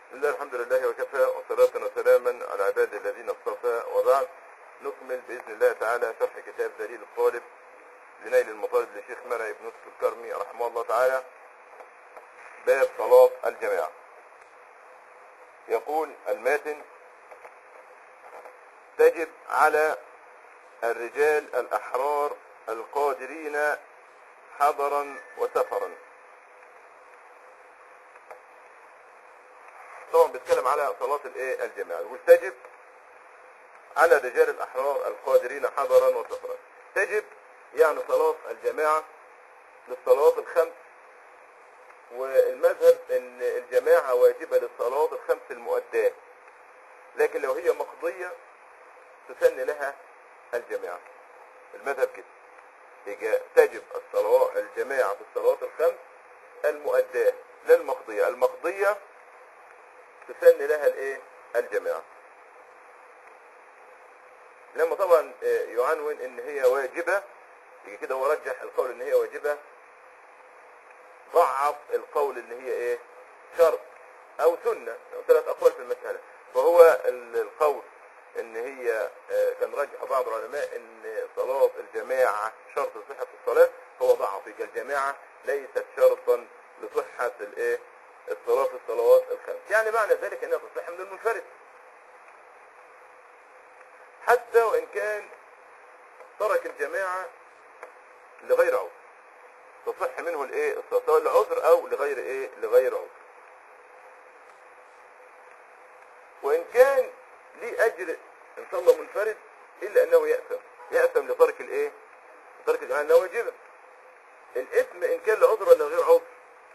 لله الحمد لله وكفى وصلاة وسلاما على عباد الذين اصطفى وبعد نكمل بإذن الله تعالى شرح كتاب دليل الطالب لنيل المطالب لشيخ مرعي بن يوسف الكرمي رحمه الله تعالى باب صلاة الجماعة يقول الماتن تجب على الرجال الأحرار القادرين حضرا وسفرا طبعا بيتكلم على صلاة الايه الجماعة يقول تجب على الرجال الأحرار القادرين حضرا وسفرا تجب يعني صلاة الجماعة للصلوات الخمس والمذهب ان الجماعة واجبة للصلوات الخمس المؤداة لكن لو هي مقضية تسن لها الجماعة المذهب كده يجي تجب الصلوات الجماعة في الصلوات الخمس المؤداة لا المقضية المقضية تسن لها الايه الجماعة لما طبعا يعنون ان هي واجبة يجي كده هو رجح القول ان هي واجبة ضعف القول ان هي ايه شرط او سنة ثلاث اقوال في المسألة فهو القول ان هي كان رجح بعض العلماء ان صلاة الجماعة شرط لصحة الصلاة هو ضعف يبقى الجماعة ليست شرطا لصحة الايه الصلاة في الصلوات الخمس يعني معنى ذلك انها تصح من المنفرد حتى وان كان ترك الجماعة لغير عذر تصح منه الايه الصلاة سواء لعذر او لغير ايه لغير عذر وان كان ليه اجر ان صلى منفرد الا انه يأثم يأثم لترك الايه لترك الجماعة انه واجبة الاثم ان كان لعذر ولا غير عذر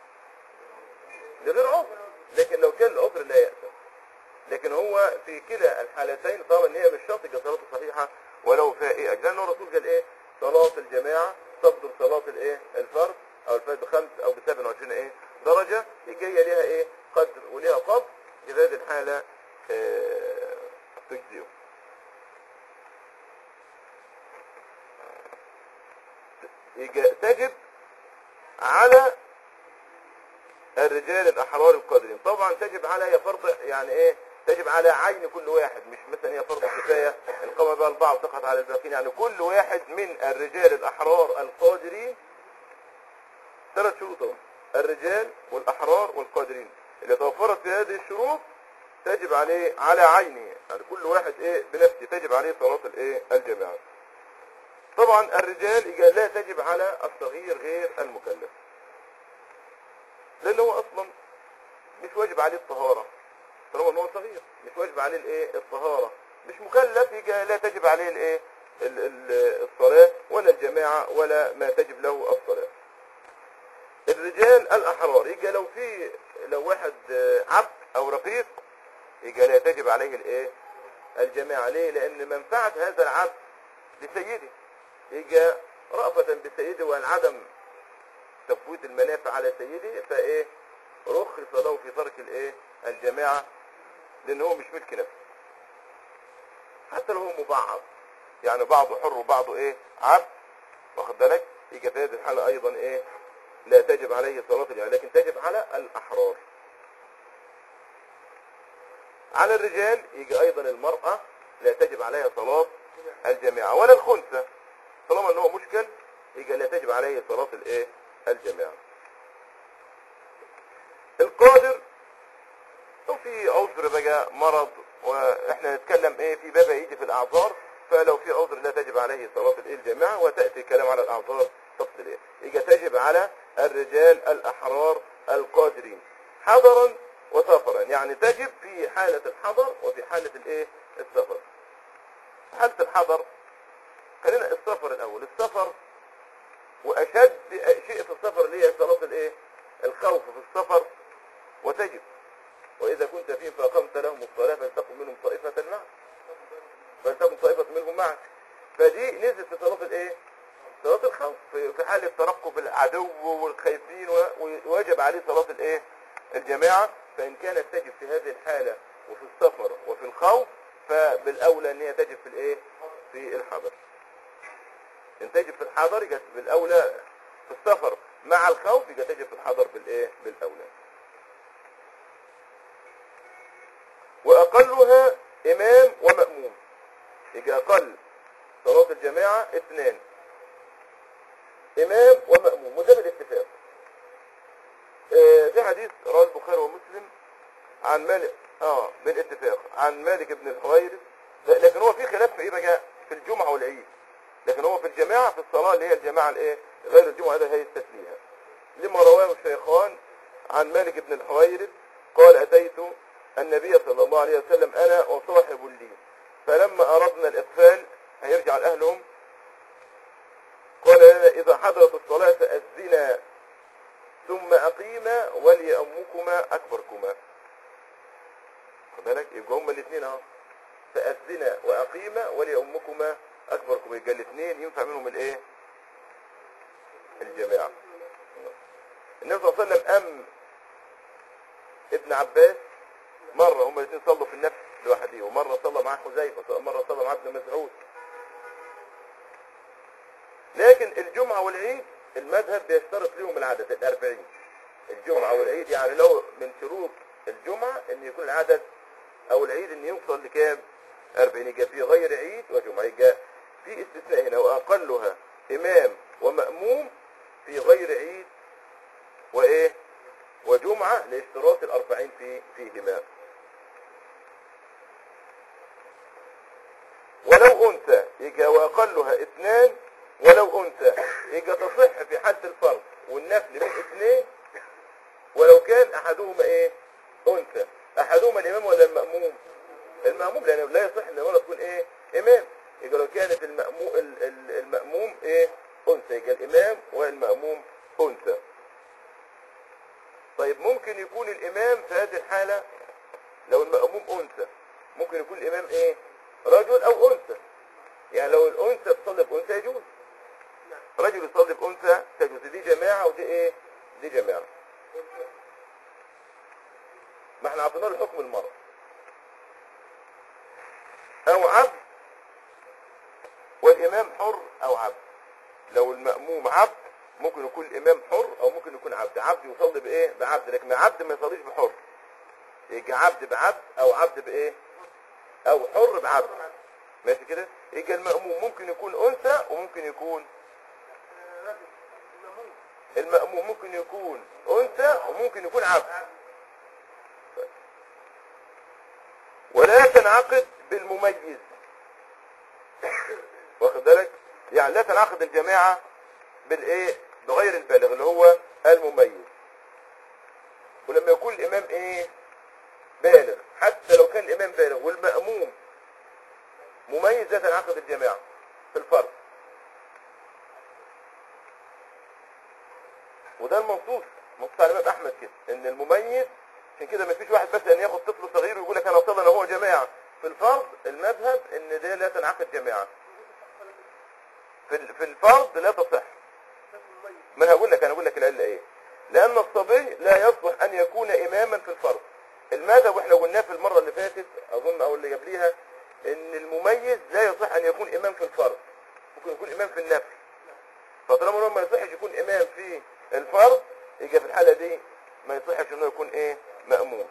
لغير عذر لكن لو كان العذر لا يأثم لكن هو في كلا الحالتين طبعا ان هي مش شرط يبقى صلاته صحيحة ولو فيها ايه اجر لان الرسول قال ايه صلاة الجماعة تفضل صلاة الايه الفرد او الفرد بخمس او ب 27 ايه درجة يجي هي ليها ايه قدر وليها فضل في هذه الحالة اه تجزئه تجب على الرجال الاحرار القادرين طبعا تجب على هي فرض يعني ايه تجب على عين كل واحد مش مثلا هي فرض كفايه القوم بقى البعض سقط على الباقين يعني كل واحد من الرجال الاحرار القادرين ثلاث شروط اهو الرجال والاحرار والقادرين اللي توفرت في هذه الشروط تجب عليه على عينه يعني كل واحد ايه بنفسه تجب عليه صلاه الايه الجماعه طبعا الرجال لا تجب على الصغير غير المكلف لان هو اصلا مش واجب عليه الطهارة طالما ان هو صغير مش واجب عليه الايه الطهارة مش مكلف يجي لا تجب عليه الايه الصلاة ولا الجماعة ولا ما تجب له الصلاة الرجال الاحرار يجي لو في لو واحد عبد او رقيق يجي لا تجب عليه الايه الجماعة ليه لان منفعة هذا العبد لسيده يجي رأفة بسيده وان عدم تفويت المنافع على سيده فايه رخص له في ترك الايه الجماعة لان هو مش ملك نفسه حتى لو هو مبعض يعني بعضه حر وبعضه ايه عبد واخد بالك يجي في هذه الحالة ايضا ايه لا تجب عليه صلاة الجماعة لكن تجب على الاحرار على الرجال يجي ايضا المرأة لا تجب عليها صلاة الجماعة ولا الخنثى طالما ان هو مشكل يجي لا تجب عليه صلاة الايه الجماعة القادر لو في عذر بقى مرض واحنا نتكلم ايه في باب يجي في الاعذار فلو في عذر لا تجب عليه صلاة الايه الجماعة وتأتي كلام على الاعذار تفصل ايه يجي تجب على الرجال الاحرار القادرين حضرا وسفرا يعني تجب في حالة الحضر وفي حالة الايه السفر حالة الحضر خلينا السفر الاول السفر واشد شيء في السفر اللي هي صلاة الايه الخوف في السفر وتجب واذا كنت فيهم فاقمت لهم الصلاة فلتكن منهم طائفة معك فلتكن طائفة منهم معك فدي نزلت في صلاة الايه صلاة الخوف في حالة ترقب العدو والخايفين وواجب عليه صلاة الايه الجماعة فان كانت تجب في هذه الحالة وفي السفر وفي الخوف فبالاولى ان هي تجب في الايه في الحضر ان تجب في الحضر يبقى بالاولى في السفر مع الخوف يبقى تجب في الحضر بالايه بالاولى واقلها امام ومأموم يجي اقل صلاة الجماعة اثنان امام ومأموم وده بالاتفاق آه، في حديث رواه البخاري ومسلم عن مالك اه بالاتفاق عن مالك بن الحويرث لكن هو في خلاف في ايه بقى في الجمعة والعيد لكن هو في الجماعة في الصلاة اللي هي الجماعة الايه غير الجمعة هذا هي التسليها لما رواه الشيخان عن مالك بن الحويرث قال أتيت النبي صلى الله عليه وسلم أنا وصاحب لي فلما أردنا الإقفال هيرجع لأهلهم قال لنا إذا حضرت الصلاة فأذنا ثم أقيما وليأمكما أكبركما خد بالك يبقى هما الاثنين اهو فأذنا وأقيما وليأمكما أكبركما يبقى الاثنين ينفع منهم الإيه؟ الجماعة النبي صلى الله عليه وسلم أم ابن عباس مرة هما الاثنين صلوا في النفس لوحده ومرة صلى معاه حذيفة مرة صلى معاه ابن مسعود لكن الجمعة والعيد المذهب بيشترط لهم العدد الأربعين الجمعة والعيد يعني لو من شروط الجمعة ان يكون العدد او العيد ان يوصل لكام 40 يبقى في غير عيد وجمعة يبقى في استثناء هنا واقلها امام ومأموم في غير عيد وايه وجمعة لاشتراط الاربعين في فيهما ولو انثى يبقى واقلها اثنان ولو انثى يبقى تصح في حالة الفرض والنفل من اثنين ولو كان احدهما ايه انثى احدهما الامام ولا المأموم المأموم لانه لا يصح ان ولا تكون ايه امام يبقى لو كانت المأموم المأموم ايه انثى يبقى الامام والمأموم انثى طيب ممكن يكون الامام في هذه الحالة لو المأموم انثى ممكن يكون الامام ايه رجل او انثى يعني لو الانثى تصلي بانثى يجوز رجل يصلي بانثى تجوز دي جماعة ودي ايه دي جماعة ما احنا عطينا له حكم المرأة او عبد والامام حر او عبد لو المأموم عبد ممكن يكون الامام حر او ممكن يكون عبد عبد يصلي بايه بعبد لكن عبد ما يصليش بحر يجي عبد بعبد او عبد بايه او حر بعبد ماشي كده يجي المأموم ممكن يكون انثى وممكن يكون المأموم ممكن يكون انثى وممكن يكون عبد ولا تنعقد بالمميز واخد بالك يعني لا تنعقد الجماعة بالايه بغير البالغ اللي هو المميز ولما يكون الامام ايه بالغ حتى لو كان الامام بالغ والمأموم مميز لا تنعقد الجماعة في الفرض وده المنصوص منصوص على الامام احمد كده ان المميز عشان كده ما فيش واحد بس ان ياخد طفل صغير ويقول لك انا اصلي انا هو جماعه في الفرض المذهب ان ده لا تنعقد جماعه في ال- في الفرض لا تصح ما انا هقول لك انا هقول لك العله ايه لان الصبي لا يصلح ان يكون اماما في الفرض المذهب واحنا قلناه في المره اللي فاتت اظن او اللي قبليها ان المميز لا يصح ان يكون امام في الفرض ممكن يكون امام في النفل فطالما هو ما يصحش يكون امام في الفرض يبقى في الحاله دي ما يصحش انه يكون ايه مأموم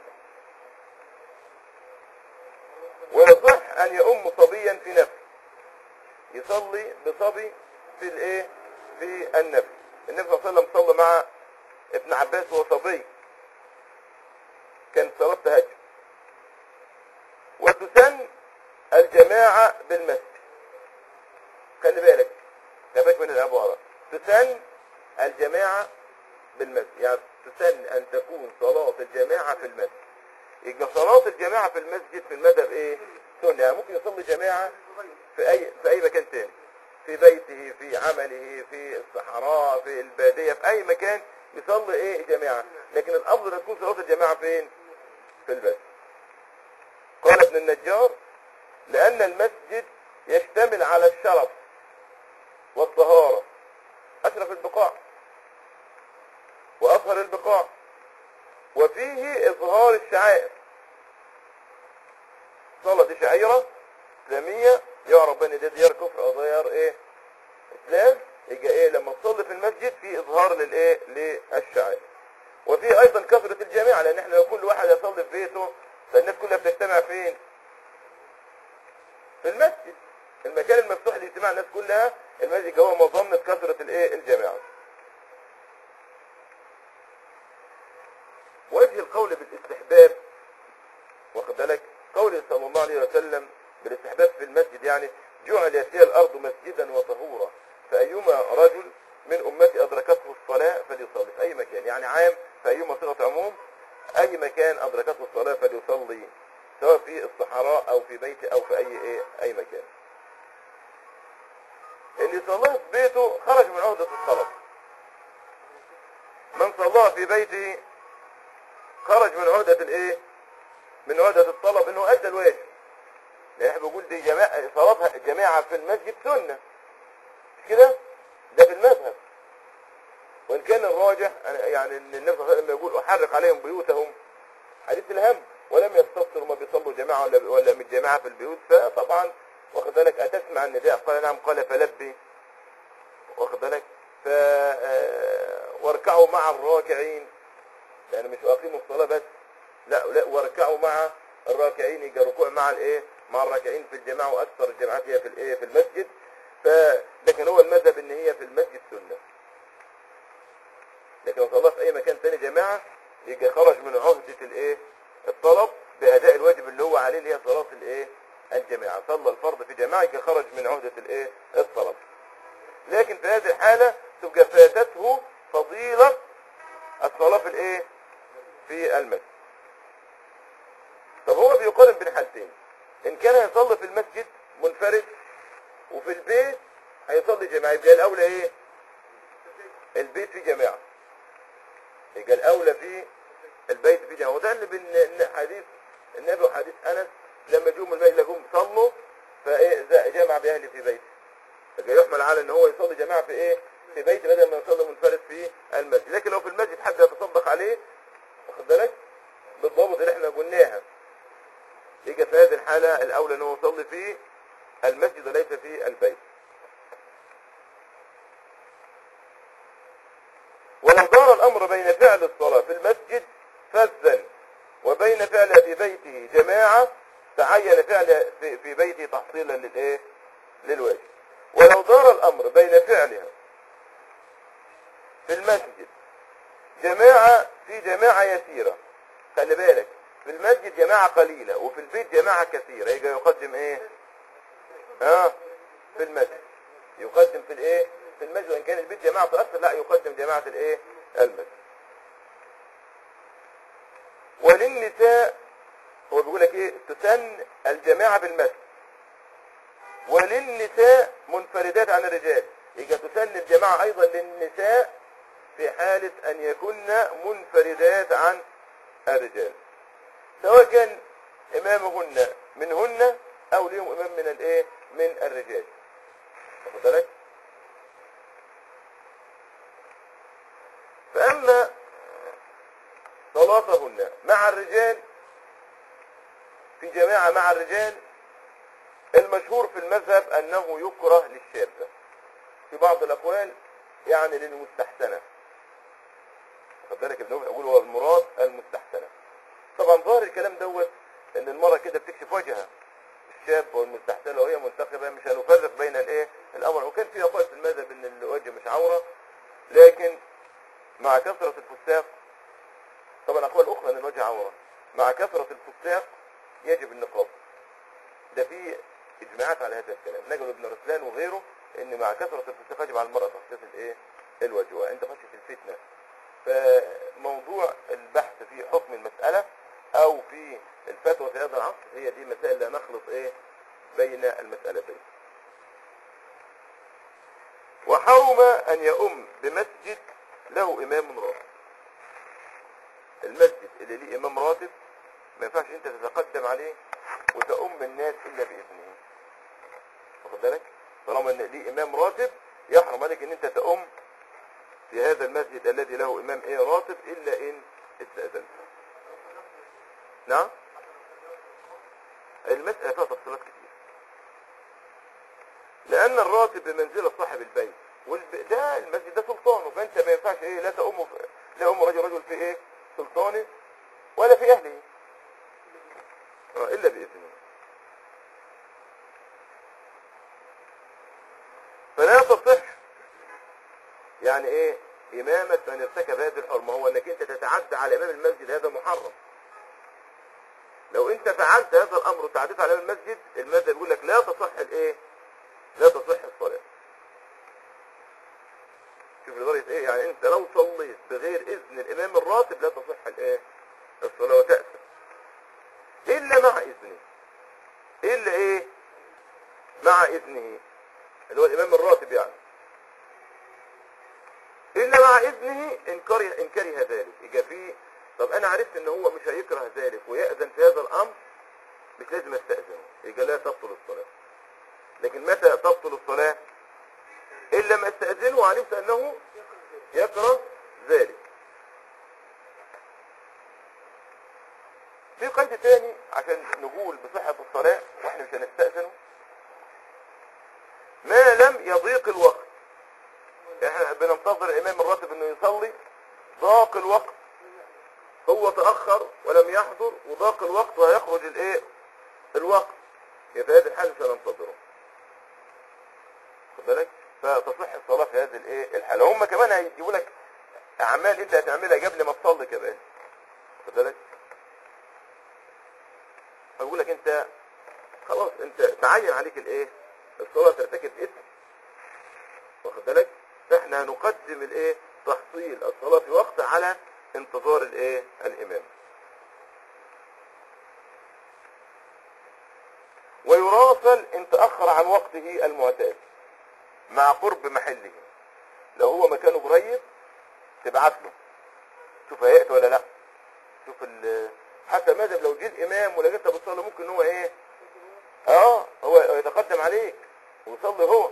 ويصح ان يؤم صبيا في نفس يصلي بصبي في الايه في النفس النبي صلى الله عليه وسلم صلى مع ابن عباس وهو صبي كان صلاة تهجد وتسن الجماعة بالمسجد خلي بالك خلي من العبارة تسن الجماعة بالمسجد يعني تسن ان تكون صلاة الجماعة في المسجد يبقى صلاة الجماعة في المسجد في المذهب ايه سنة يعني ممكن يصلي جماعة في اي في اي مكان تاني في بيته في عمله في الصحراء في البادية في اي مكان يصلي ايه جماعة لكن الافضل ان تكون صلاة الجماعة فين في المسجد قال ابن النجار لان المسجد يشتمل على الشرف والطهارة اشرف البقاع واطهر البقاع وفيه اظهار الشعائر صلاة دي شعيرة اسلامية يعرف ان دي ديار كفر او ديار ايه اسلام يجي ايه لما تصلي في المسجد في اظهار للايه للشعائر وفي ايضا كثرة الجماعة لان احنا لو كل واحد يصلي في بيته فالناس كلها بتجتمع فين في المسجد المكان المفتوح لاجتماع الناس كلها المسجد هو مظنة كثرة الايه الجماعة وجه القول بالاستحباب واخد بالك قوله صلى الله عليه وسلم بالاستحباب في المسجد يعني جعلت هي الارض مسجدا وطهورا فايما رجل من امتي ادركته الصلاه فليصلي في اي مكان يعني عام في ايما صيغه عموم اي مكان ادركته الصلاه فليصلي سواء في الصحراء او في بيته او في اي ايه اي مكان اللي صلاه في بيته خرج من عهده الصلاه من صلاه في بيته خرج من عهده الايه من عهده الطلب انه ادى الواجب لان احنا بنقول دي جماعه صلاتها الجماعه في المسجد سنه مش كده ده في المذهب وان كان الراجح أنا- يعني ان النبي صلى الله عليه وسلم يقول احرق عليهم بيوتهم حديث الهم ولم يستفسروا ما بيصلوا جماعه ولا ولا من جماعه في البيوت فطبعا واخد بالك اتسمع النداء قال نعم قال فلبي واخد بالك ف آه، واركعوا مع الراكعين يعني مش اقيموا الصلاه بس لا لا واركعوا مع الراكعين يجي ركوع مع الايه مع الراكعين في الجماعه واكثر الجماعات هي في الايه في المسجد ف لكن هو المذهب ان هي في المسجد سنه لكن لو صلاه في اي مكان تاني جماعه يجي خرج من عهده الايه الطلب باداء الواجب اللي هو عليه اللي هي صلاه الايه الجماعه صلى الفرض في جماعه يجي خرج من عهده الايه الطلب لكن في هذه الحاله تبقى فاتته فضيله الصلاه في الايه في المسجد طب هو بيقارن بين حالتين ان كان هيصلي في المسجد منفرد وفي البيت هيصلي جماعي يبقى الاولى ايه البيت في جماعه يبقى الاولى في البيت في جماعه وده اللي بين إن حديث النبي وحديث انس لما جم المسجد لقوم صلوا فايه ز- جمع باهله في بيته يبقى يحمل على ان هو يصلي جماعه في ايه في بيته بدل ما يصلي منفرد في المسجد لكن لو في المسجد حد يتصدق عليه واخد بالك بالضبط اللي احنا قلناها يجي في هذه الحالة الأولى أنه يصلي في المسجد وليس في البيت ولو دار الأمر بين فعل الصلاة في المسجد فذا وبين فعلها في بيته جماعة تعين فعل في, في بيته تحصيلا للإيه للواجب ولو دار الأمر بين فعلها في المسجد جماعة في جماعة يسيرة خلي بالك في المسجد جماعة قليلة وفي البيت جماعة كثيرة يجي يقدم ايه ها في المسجد يقدم في الايه في المسجد وان كان البيت جماعة اكثر لا يقدم جماعة الايه المسجد وللنساء هو بيقول لك ايه تسن الجماعة بالمسجد وللنساء منفردات عن الرجال يبقى تسن الجماعة ايضا للنساء في حالة ان يكن منفردات عن الرجال سواء كان امامهن منهن او ليهم امام من الايه من الرجال واخد بالك فاما صلاتهن مع الرجال في جماعة مع الرجال المشهور في المذهب انه يكره للشابة في بعض الاقوال يعني للمستحسنة واخد بالك ابن أبي يقول هو المراد المستحسنة طبعا ظاهر الكلام دوت ان المرأة كده بتكشف وجهها الشاب والمستحسنة وهي منتقبة مش هنفرق بين الايه الامر وكان في اقوال في المذهب ان الوجه مش عورة لكن مع كثرة الفساق طبعا اقوال اخرى ان الوجه عورة مع كثرة الفساق يجب النقاب ده في اجماعات على هذا الكلام نجل ابن رسلان وغيره ان مع كثرة الفساق يجب على المرأة تخصيص الايه الوجه وعند خشية الفتنة فموضوع البحث في حكم المسألة او في الفتوى في هذا العصر هي دي مسائل لا نخلط ايه بين المسألتين وحرم ان يؤم بمسجد له امام راتب المسجد اللي ليه امام راتب ما ينفعش انت تتقدم عليه وتؤم الناس الا باذنه واخد بالك طالما ان ليه امام راتب يحرم عليك ان انت تؤم في هذا المسجد الذي له امام ايه راتب الا ان استاذنت نعم المسألة فيها تفصيلات كتير لأن الراتب بمنزلة صاحب البيت والب... ده المسجد ده سلطانه فأنت ما ينفعش إيه لا تأم في... لا أم رجل رجل في إيه سلطانه ولا في أهله آه، إلا بإذنه فلا تصح يعني ايه إمامة من ارتكب هذه الحرمة هو انك انت تتعدى على إمام المسجد هذا محرم لو انت فعلت هذا الامر وتعديت على إمام المسجد المذهب يقول لك لا تصح الايه لا تصح الصلاة شوف لدرجة ايه يعني انت لو صليت بغير اذن الامام الراتب لا تصح الايه الصلاة وتأثم الا مع اذنه الا ايه مع اذنه اللي هو الامام الراتب يعني الا مع اذنه ان كره ان كره ذلك يبقى في طب انا عرفت ان هو مش هيكره ذلك ويأذن في هذا الامر مش لازم استأذنه يبقى لا تبطل الصلاة لكن متى تبطل الصلاة إن لم استأذنه وعلمت أنه يكره ذلك في قيد تاني عشان نقول بصحة الصلاة واحنا مش هنستأذنه ما لم يضيق الوقت احنا بننتظر الامام الراتب انه يصلي ضاق الوقت هو تأخر ولم يحضر وضاق الوقت وهيخرج الايه الوقت يبقى في هذه الحالة مش هننتظره خد بالك فتصح الصلاة في هذه الايه الحالة هم كمان هيجيبوا لك اعمال انت هتعملها قبل ما تصلي كمان خد بالك هيقول لك انت خلاص انت تعين عليك الايه الصلاة ترتكب اسم واخد بالك فاحنا هنقدم الايه تحصيل الصلاة في وقت على انتظار الايه الامام ويراسل ان تأخر عن وقته المعتاد مع قرب محله لو هو مكانه قريب تبعت له شوف هيأتي ولا لا شوف ال حتى المذهب لو جه الامام ولقيتها بتصلي ممكن هو ايه اه هو يتقدم عليك ويصلي هو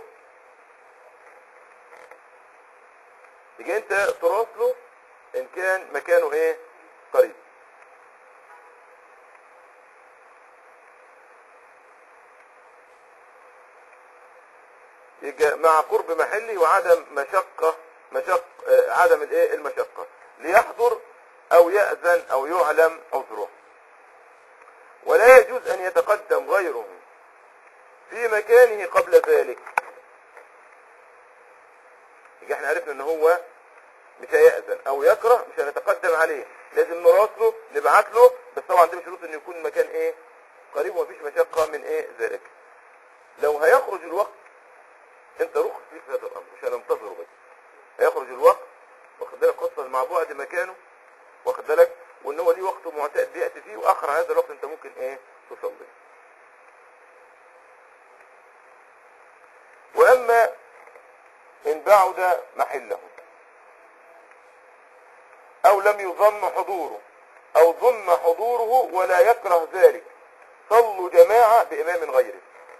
تيجي انت تراسله ان كان مكانه ايه قريب يبقى مع قرب محله وعدم مشقة مشق آه، عدم الايه المشقة ليحضر او يأذن او يعلم عذره ولا يجوز ان يتقدم غيره في مكانه قبل ذلك يبقى احنا عرفنا ان هو مش هيأذن او يكره مش هنتقدم عليه لازم نراسله نبعت له بس طبعا دي بشروط ان يكون المكان ايه قريب ومفيش مشقة من ايه ذلك لو هيخرج الوقت انت رخص فيك في هذا الامر مش هننتظره بس هيخرج الوقت واخد بالك خاصة مع بعد مكانه واخد بالك وان هو ليه وقت معتاد بيأتي فيه واخر هذا الوقت انت ممكن ايه تصلي واما ان بعد محله او لم يظن حضوره او ظن حضوره ولا يكره ذلك صلوا جماعة بامام غيره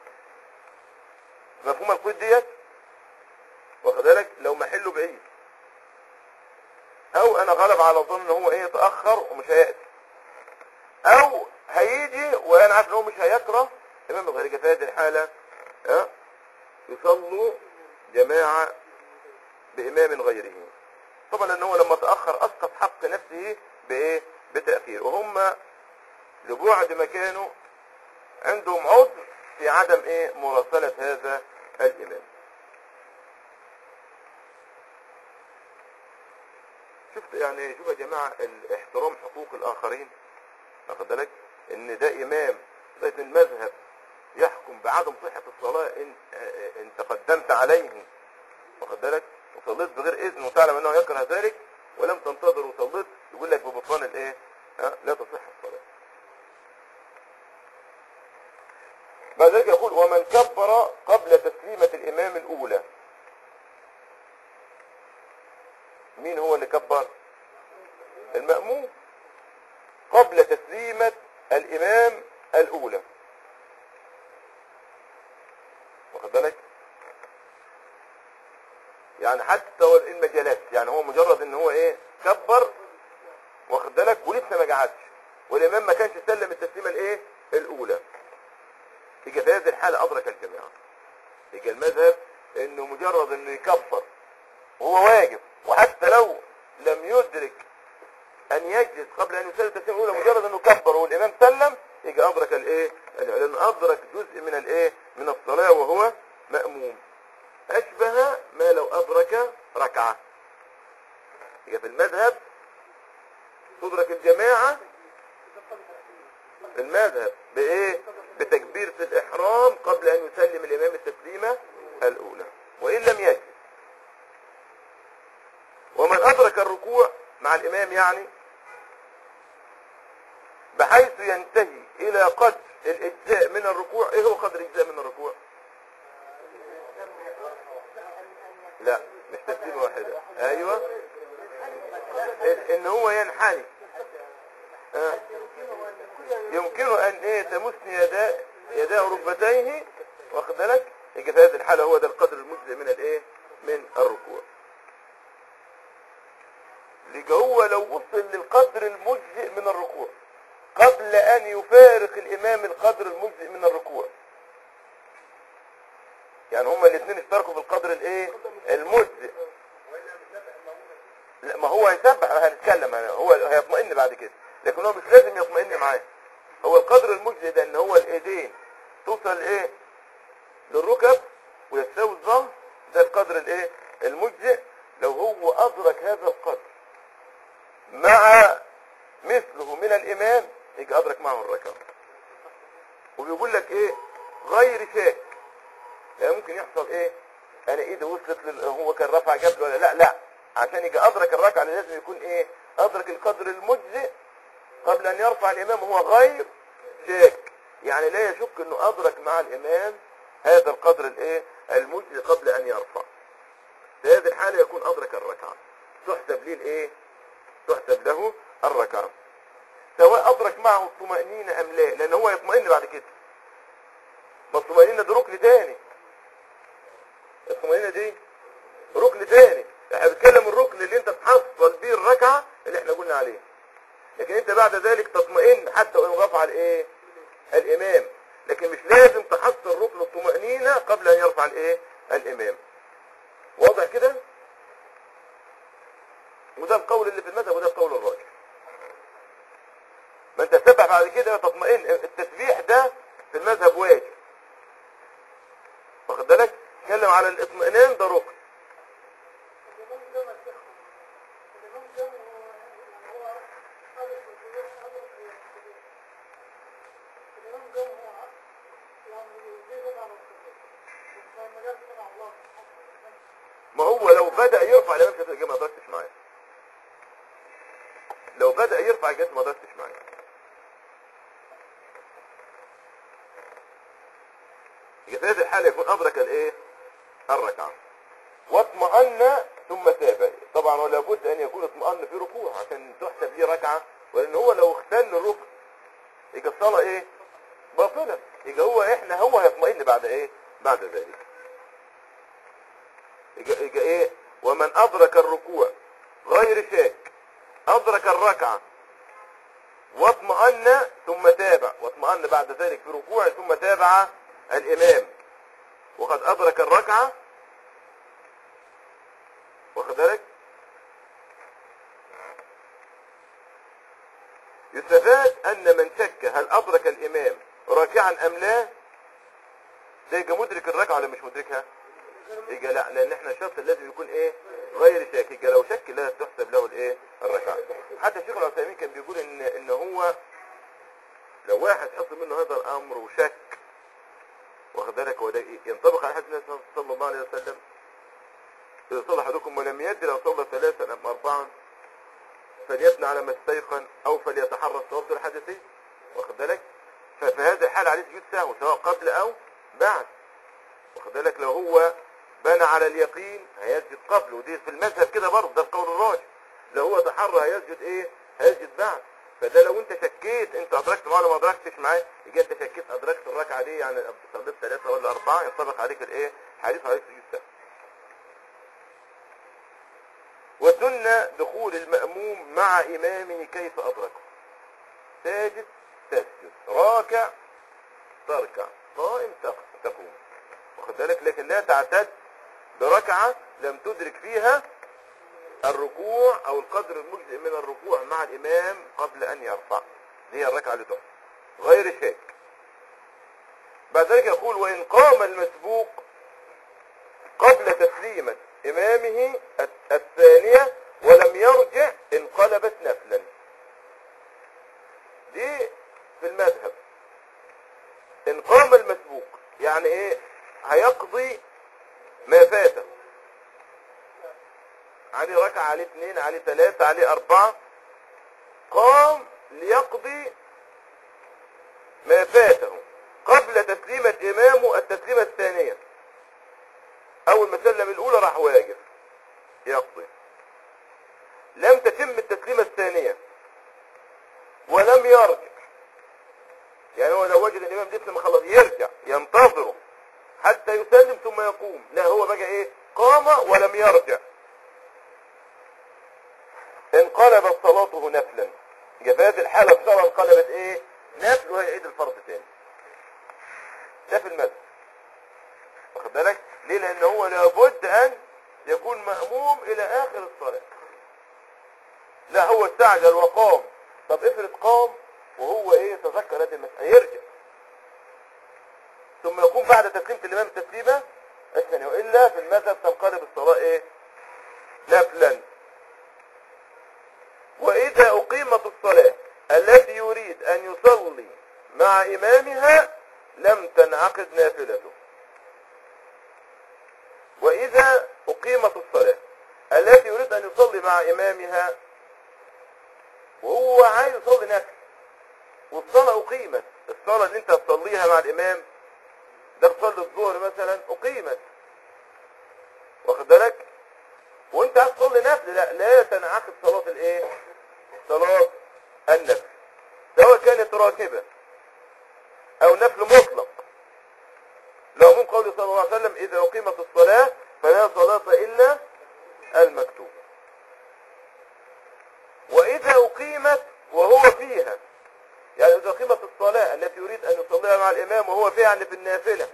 مفهوم القيد ديت واخد بالك لو محله بعيد او انا غلب على ظن ان هو ايه يتاخر ومش هياتي او هيجي وانا عارف ان هو مش هيكره امام الغير في هذه الحاله ها يصلوا جماعه بامام غيره طبعا لان هو لما تاخر اسقط حق نفسه بايه بتاخير وهم لبعد مكانه عندهم عذر في عدم ايه مراسله هذا الامام شفت يعني شوف يا جماعة الاحترام حقوق الآخرين واخد بالك إن ده إمام لغاية المذهب يحكم بعدم صحة الصلاة إن إن تقدمت عليه واخد بالك وصليت بغير إذن وتعلم أنه يكره ذلك ولم تنتظر وصليت يقول لك ببطلان الإيه؟ ها لا تصح الصلاة. بعد ذلك يقول ومن كبر قبل تسليمة الإمام الأولى مين هو اللي كبر المأموم قبل تسليمة الإمام الأولى واخد بالك يعني حتى ولو المجالات يعني هو مجرد ان هو ايه كبر واخد بالك ولسه ما قعدش والامام ما كانش سلم التسليمه الايه الاولى يجي في هذه الحاله ادرك الجماعه يجي المذهب انه مجرد انه يكبر وهو واجب وحتى لو لم يدرك ان يجلس قبل ان يسلم التسليمه الاولى مجرد انه كبر والامام سلم يجي ادرك الايه لان ادرك جزء من الايه من الصلاه وهو ماموم اشبه ما لو ادرك ركعه يبقى في المذهب تدرك الجماعه في المذهب بايه بتكبيره الاحرام قبل ان يسلم الامام التسليمه الاولى وان لم يجد ومن ادرك الركوع مع الامام يعني بحيث ينتهي الى قدر الاجزاء من الركوع ايه هو قدر الاجزاء من الركوع لا مش تسليم واحدة ايوه إن- ان هو ينحني آه. يمكنه ان ايه تمس يدا يداه ركبتيه واخد بالك يجي في هذه الحالة هو ده القدر المجزئ من الايه من الركوع يجي هو لو وصل للقدر المجزئ من الركوع قبل ان يفارق الامام القدر المجزئ من الركوع يعني هما الاثنين اشتركوا في القدر الايه المجزئ لا ما هو هيسبح هنتكلم أنا. هو هيطمئن بعد كده لكن هو مش لازم يطمئن معاه هو القدر المجزئ ده ان هو الايدين توصل ايه للركب ويستوي الظهر ده القدر الايه المجزئ لو هو ادرك هذا القدر مع مثله من الامام يجي ادرك معه الركعه وبيقول لك ايه غير شاك يعني ممكن يحصل ايه انا ايدي وصلت لل... هو كان رفع جبل ولا لا لا عشان يجي ادرك الركعه لازم يكون ايه ادرك القدر المجزئ قبل ان يرفع الامام هو غير شاك يعني لا يشك انه ادرك مع الامام هذا القدر الايه المجزئ قبل ان يرفع في هذه الحاله يكون ادرك الركعه تحسب ليه الايه تحسب له الركعه سواء ادرك معه الطمأنينة ام لا لان هو يطمئن بعد كده ما الطمأنينة دي ركن تاني الطمأنينة دي ركن تاني احنا بنتكلم الركن اللي انت تحصل بيه الركعة اللي احنا قلنا عليه لكن انت بعد ذلك تطمئن حتى وان رفع الايه الامام لكن مش لازم تحصل ركن الطمأنينة قبل ان يرفع الايه الامام واضح كده وده القول اللي في المذهب وده القول الراجح ما انت تسبح بعد كده تطمئن التسبيح ده في المذهب واجب واخد بالك اتكلم على الاطمئنان ده ركن ما هو لو بدأ يرفع الامام كده يجي ما درستش معاه لو بدأ يرفع جت ما درستش معاه يبقى في هذه الحالة يكون أدرك الإيه؟ الركعة واطمأن ثم تاب طبعا ولا بد أن يكون اطمأن في ركوع عشان تحسب ليه ركعة ولأن هو لو اختل الركن يبقى الصلاة إيه؟ باطلة يبقى هو إحنا هو هيطمئن بعد إيه؟ بعد ذلك يبقى يبقى إيه؟ ومن أدرك الركوع غير شاك أدرك الركعة واطمأن ثم تابع واطمأن بعد ذلك في ركوع ثم تابع الإمام وقد أدرك الركعة واخد بالك يستفاد أن من شك هل أدرك الإمام راكعا أم لا ده يبقى مدرك الركعة ولا مش مدركها يبقى لا لأن احنا الشرط لازم يكون إيه غير شاك يبقى لو شك لا تحسب له الإيه الركعة حتى الشيخ العثيمين كان بيقول إن إن هو لو واحد حصل منه هذا الأمر وشك واخد بالك هو ده إيه؟ ينطبق على حديث النبي صلى الله عليه وسلم إذا صلى أحدكم ولم يدري لو صلى ثلاثا أم أربعا فليبنى على ما استيقن أو فليتحرى الصواب الحدثي واخد بالك ففي هذه الحالة عليه سجود سهو سواء قبل أو بعد واخد بالك لو هو بنى على اليقين هيسجد قبل ودي في المذهب كده برضه ده القول الراجح لو هو تحرى هيسجد ايه هيسجد بعد فده لو انت شكيت انت ادركت معاه ولا ما ادركتش معاه يجي انت شكيت ادركت الركعه دي يعني صليت ثلاثه ولا اربعه ينطبق عليك الايه حديث عليه سجود سهو وسن دخول المأموم مع إمامه كيف أدركه ساجد تسجد راكع تركع قائم تق- تقوم واخد بالك لكن لا تعتد بركعة لم تدرك فيها الركوع أو القدر المجزئ من الركوع مع الإمام قبل أن يرفع دي هي الركعة اللي تحصل غير شك بعد ذلك يقول وإن قام المسبوق قبل تسليمة إمامه الت- الثانية ولم يرجع انقلبت نفلا دي في المذهب إن قام المسبوق يعني إيه هيقضي ما فاته عليه ركعة عليه اثنين عليه ثلاثة عليه أربعة قام ليقضي ما فاته قبل تسليمة إمامه التسليمة الثانية أول ما سلم الأولى راح واقف يقضي لم تتم التسليمة الثانية ولم يرجع يعني هو لو وجد الإمام لسه ما خلص يرجع ينتظره حتى يسلم ثم يقوم لا هو بقى إيه قام ولم يرجع انقلبت صلاته نفلا يبقى في هذه الحالة الصلاة انقلبت ايه نفل وهيعيد الفرض تاني ده في المذهب واخد بالك ليه لان هو لابد ان يكون مأموم الى اخر الصلاة لا هو استعجل وقام طب افرض قام وهو ايه تذكر هذه المسألة يرجع ثم يقوم بعد تسليمة الامام التسليمة الثانية والا في المذهب تنقلب الصلاة ايه نفلا وإذا أقيمت الصلاة التي يريد أن يصلي مع إمامها لم تنعقد نافلته وإذا أقيمت الصلاة التي يريد أن يصلي مع إمامها وهو عايز يصلي نفل والصلاة أقيمت الصلاة اللي أنت تصليها مع الإمام ده تصلي الظهر مثلا أقيمت واخد بالك وانت عايز تصلي نفل لا لا تنعقد صلاة الايه صلاة النفل سواء كانت راتبة او نفل مطلق لو من قول صلى الله عليه وسلم اذا اقيمت الصلاة فلا صلاة الا المكتوب واذا اقيمت وهو فيها يعني اذا اقيمت الصلاة التي يريد ان يصليها مع الامام وهو فيها يعني في النافلة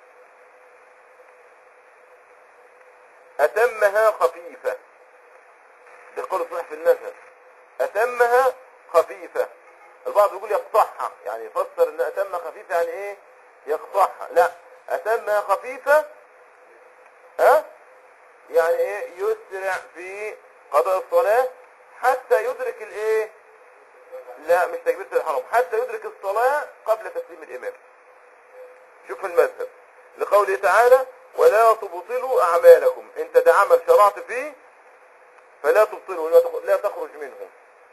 أتمها خفيفة ده قول صحيح في المذهب أتمها خفيفة البعض يقول يقطعها يعني يفسر ان أتم خفيفة يعني ايه يقطعها لا أتمها خفيفة ها يعني ايه يسرع في قضاء الصلاة حتى يدرك الايه لا مش تكبيرة الحرام حتى يدرك الصلاة قبل تسليم الإمام شوف المذهب لقوله تعالى ولا تبطلوا أعمالكم انت ده عمل شرعت فيه فلا تبطلوا لا تخ- لا تخرج منه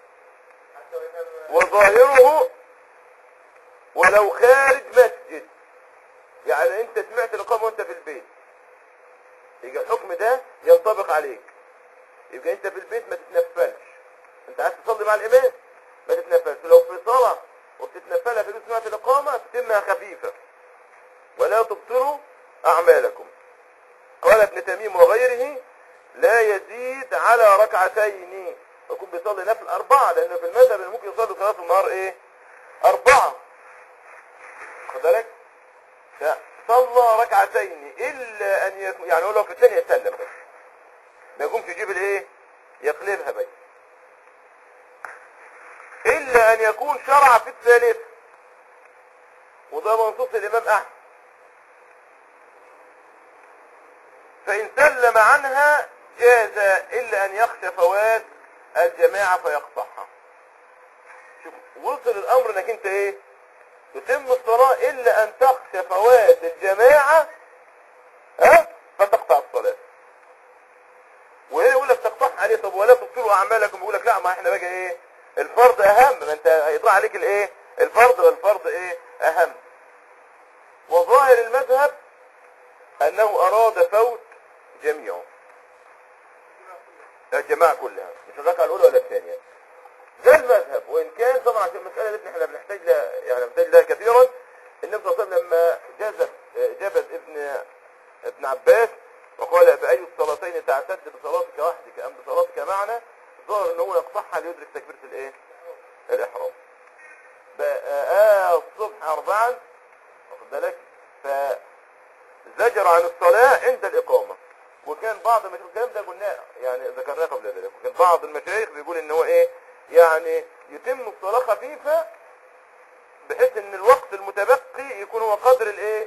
وظاهره ولو خارج مسجد يعني انت سمعت الإقامة وانت في البيت يبقى الحكم ده ينطبق عليك يبقى انت في البيت ما تتنفلش انت عايز تصلي مع الامام ما تتنفلش لو في صلاة وبتتنفلها في بيت سمعت الإقامة تتمها خفيفة ولا تبطلوا أعمالكم قال ابن تميم وغيره لا يزيد على ركعتين يكون بيصلي نفل أربعة لأنه في المذهب اللي ممكن يصلي صلاة النهار إيه أربعة خد بالك لا صلى ركعتين إلا أن يكون يعني هو لو في الثانية يسلم بس ما يقومش يجيب الإيه يقلبها بس إلا أن يكون شرع في الثالث وده منصوص الإمام أحمد فإن سلم عنها جاز إلا أن يخشى فوات الجماعة فيقطعها شوف وصل الأمر أنك أنت إيه تتم الصلاة إلا أن تخشى فوات الجماعة ها فتقطع الصلاة وهنا يقول لك تقطعها عليه طب ولا تبطلوا أعمالكم يقول لك لا ما احنا بقى إيه الفرض أهم ما أنت هيطلع عليك الإيه الفرض والفرض إيه أهم وظاهر المذهب أنه أراد فوت جميعه الجماعة كلها مش الركعة الأولى ولا الثانية ده المذهب وإن كان طبعا عشان المسألة دي احنا بنحتاج لها يعني بنحتاج لها كثيرا النبي صلى الله عليه وسلم لما جذب جبل ابن ابن عباس وقال بأي الصلاتين تعتد بصلاتك وحدك أم بصلاتك معنا ظهر ان هو يقطعها ليدرك تكبيرة الايه الإحرام بقى الصبح أربعا واخد بالك فزجر عن الصلاة عند الإقامة وكان بعض المشايخ الكلام ده قلناه يعني ذكرناه قبل ذلك وكان بعض المشايخ بيقول ان هو ايه يعني يتم الصلاة خفيفة بحيث ان الوقت المتبقي يكون هو قدر الايه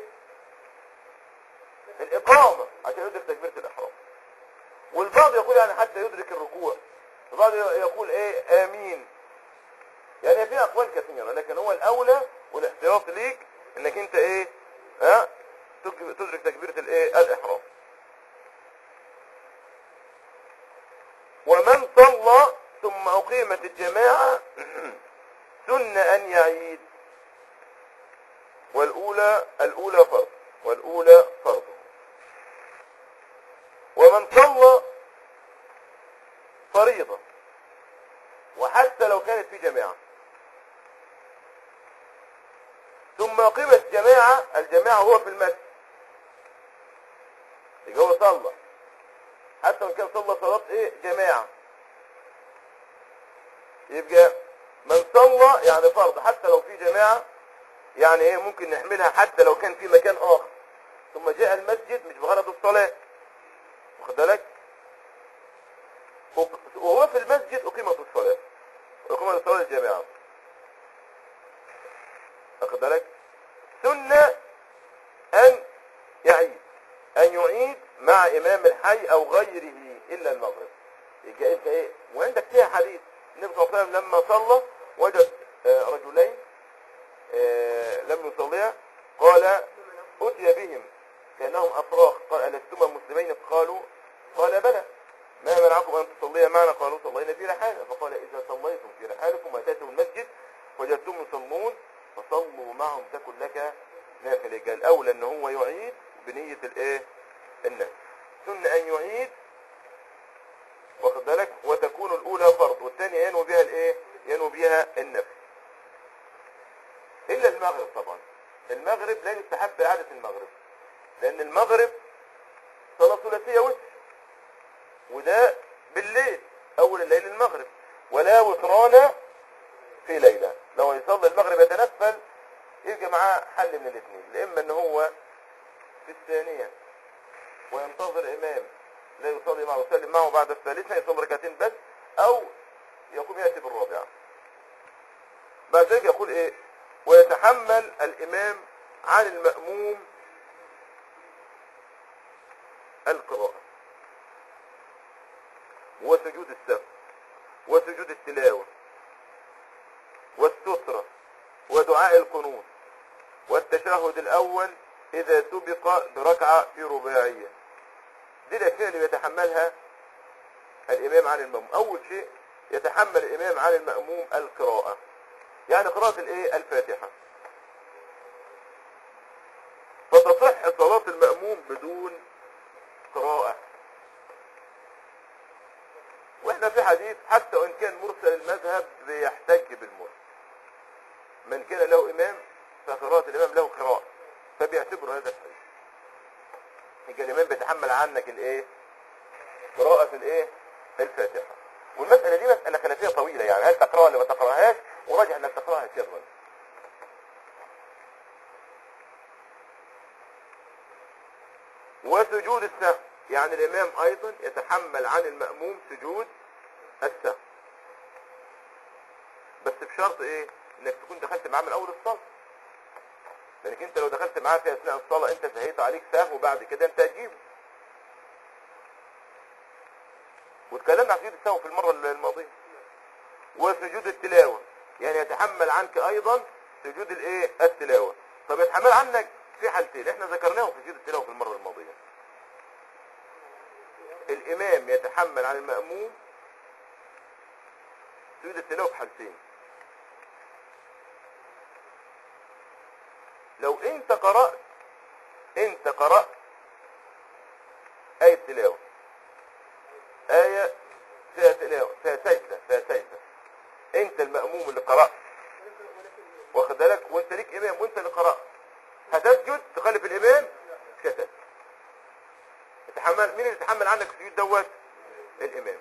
الاقامة عشان يدرك تكبيرة الاحرام والبعض يقول يعني حتى يدرك الركوع البعض يقول ايه امين يعني في اقوال كثيرة لكن هو الاولى والاحتياط ليك انك انت ايه ها تك- تدرك تكبيرة الايه الاحرام ومن صلى ثم اقيمت الجماعة سن ان يعيد والاولى الاولى فرض والاولى فرض ومن صلى فريضة وحتى لو كانت في جماعة ثم قيمت جماعة الجماعة هو في المسجد يبقى هو صلى حتى وان كان صلى صلاة ايه جماعة يبقى من صلى يعني فرض حتى لو في جماعة يعني ايه ممكن نحملها حتى لو كان في مكان اخر ثم جاء المسجد مش بغرض الصلاة واخد بالك وهو في المسجد اقيمت الصلاة اقيمت الصلاة الجماعة واخد بالك سنة ان يعيد ان يعيد مع امام الحي او غيره الا المغرب يبقى انت ايه وعندك فيها حديث النبي صلى الله عليه وسلم لما صلى وجد آه، رجلين آه، لم يصليا قال اتي بهم كانهم افراخ قال الستما مسلمين قالوا قال بلى ما منعكم ان تصليا معنا قالوا صلينا في رحالنا فقال اذا صليتم في رحالكم واتيتم المسجد وجدتم يصلون فصلوا معهم تكن لك نافله قال الاولى ان هو يعيد بنيه الايه الناس سن ان يعيد واخد بالك وتكون الاولى فرض والثانيه ينوي بها الايه ينوي بها النفل الا المغرب طبعا المغرب لا يستحب اعاده المغرب لان المغرب صلاه ثلاثيه وتر وده بالليل اول الليل المغرب ولا وتران في ليله لو يصلي المغرب يتنفل يبقى معاه حل من الاثنين اما ان هو في الثانيه وينتظر امام لا يصلي معه ويسلم معه بعد الثالثه يصلي ركعتين بس او يقوم ياتي بالرابعه بعد ذلك يقول ايه ويتحمل الامام عن المأموم القراءة وسجود السهو وسجود التلاوة والسترة ودعاء القنوت والتشهد الأول إذا سبق بركعة في رباعية دي الأشياء اللي يتحملها الإمام عن المأموم أول شيء يتحمل الإمام عن المأموم القراءة يعني قراءة الإيه الفاتحة فتصح صلاة المأموم بدون قراءة واحنا في حديث حتى وان كان مرسل المذهب بيحتج بالمرسل من كان له امام فقراءة الامام له قراءة فبيعتبر هذا الحديث يبقى الامام بيتحمل عنك الايه قراءة الايه الفاتحة والمسألة دي مسألة خلافية طويلة يعني هل تقرأها ولا ما تقرأهاش وراجع انك تقرأها سرا وسجود السهو يعني الامام ايضا يتحمل عن المأموم سجود السهو بس بشرط ايه انك تكون دخلت معاه من اول الصلاة لانك انت لو دخلت معاه في اثناء الصلاة انت سهيت عليك سهو وبعد كده انت هتجيبه واتكلمنا عن سجود السهو في المرة الماضية وسجود التلاوة يعني يتحمل عنك ايضا سجود الايه التلاوة طب يتحمل عنك في حالتين احنا ذكرناهم في سجود التلاوة في المرة الماضية الامام يتحمل عن المأموم سجود التلاوة في حالتين لو انت قرأت انت قرأت آية تلاوة آية فيها تلاوة فيها سجدة فيها سجدة انت المأموم اللي قرأت واخد بالك وانت ليك امام وانت اللي قرأت هتسجد تخلف الامام مش هتسجد يتحمل مين اللي يتحمل عنك السجود دوت الامام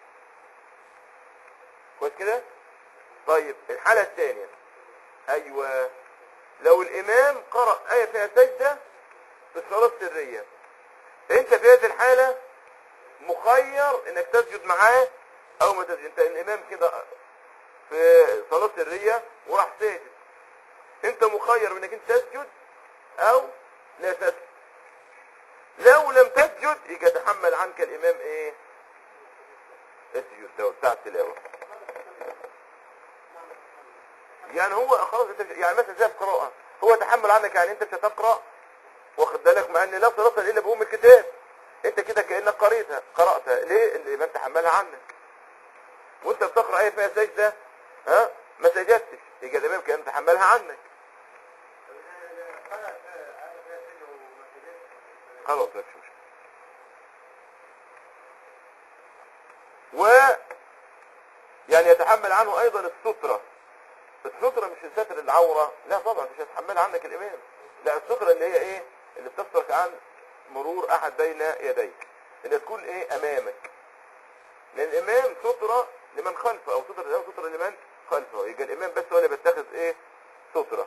كويس كده طيب الحالة الثانية ايوه لو الامام قرأ آية فيها سجدة في الصلاة السرية انت في هذه الحالة مخير انك تسجد معاه او ما تسجد انت الامام كده في صلاة سرية وراح ساجد مخير انك انت تسجد او لا تسجد لو لم تسجد يبقى يتحمل عنك الامام ايه اسجد ده بتاع التلاوه يعني هو خلاص انت يعني مثلا زي القراءه هو تحمل عنك يعني انت مش هتقرا واخد بالك مع ان لا صلاه الا بام الكتاب انت كده كانك قريتها قراتها ليه الامام تحملها عنك وانت بتقرا ايه فيها سجده ها ما سجدتش يبقى الامام كان تحملها عنك خلاص مفيش مشكله و يعني يتحمل عنه ايضا الستره الستره مش ستر العوره لا طبعا مش هيتحملها عنك الامام لا الستره اللي هي ايه اللي بتسترك عن مرور احد بين يديك اللي تكون ايه امامك لان الامام ستره لمن خلفه او ستره الامام ستره لمن خلفه يبقى الامام بس هو اللي بيتخذ ايه ستره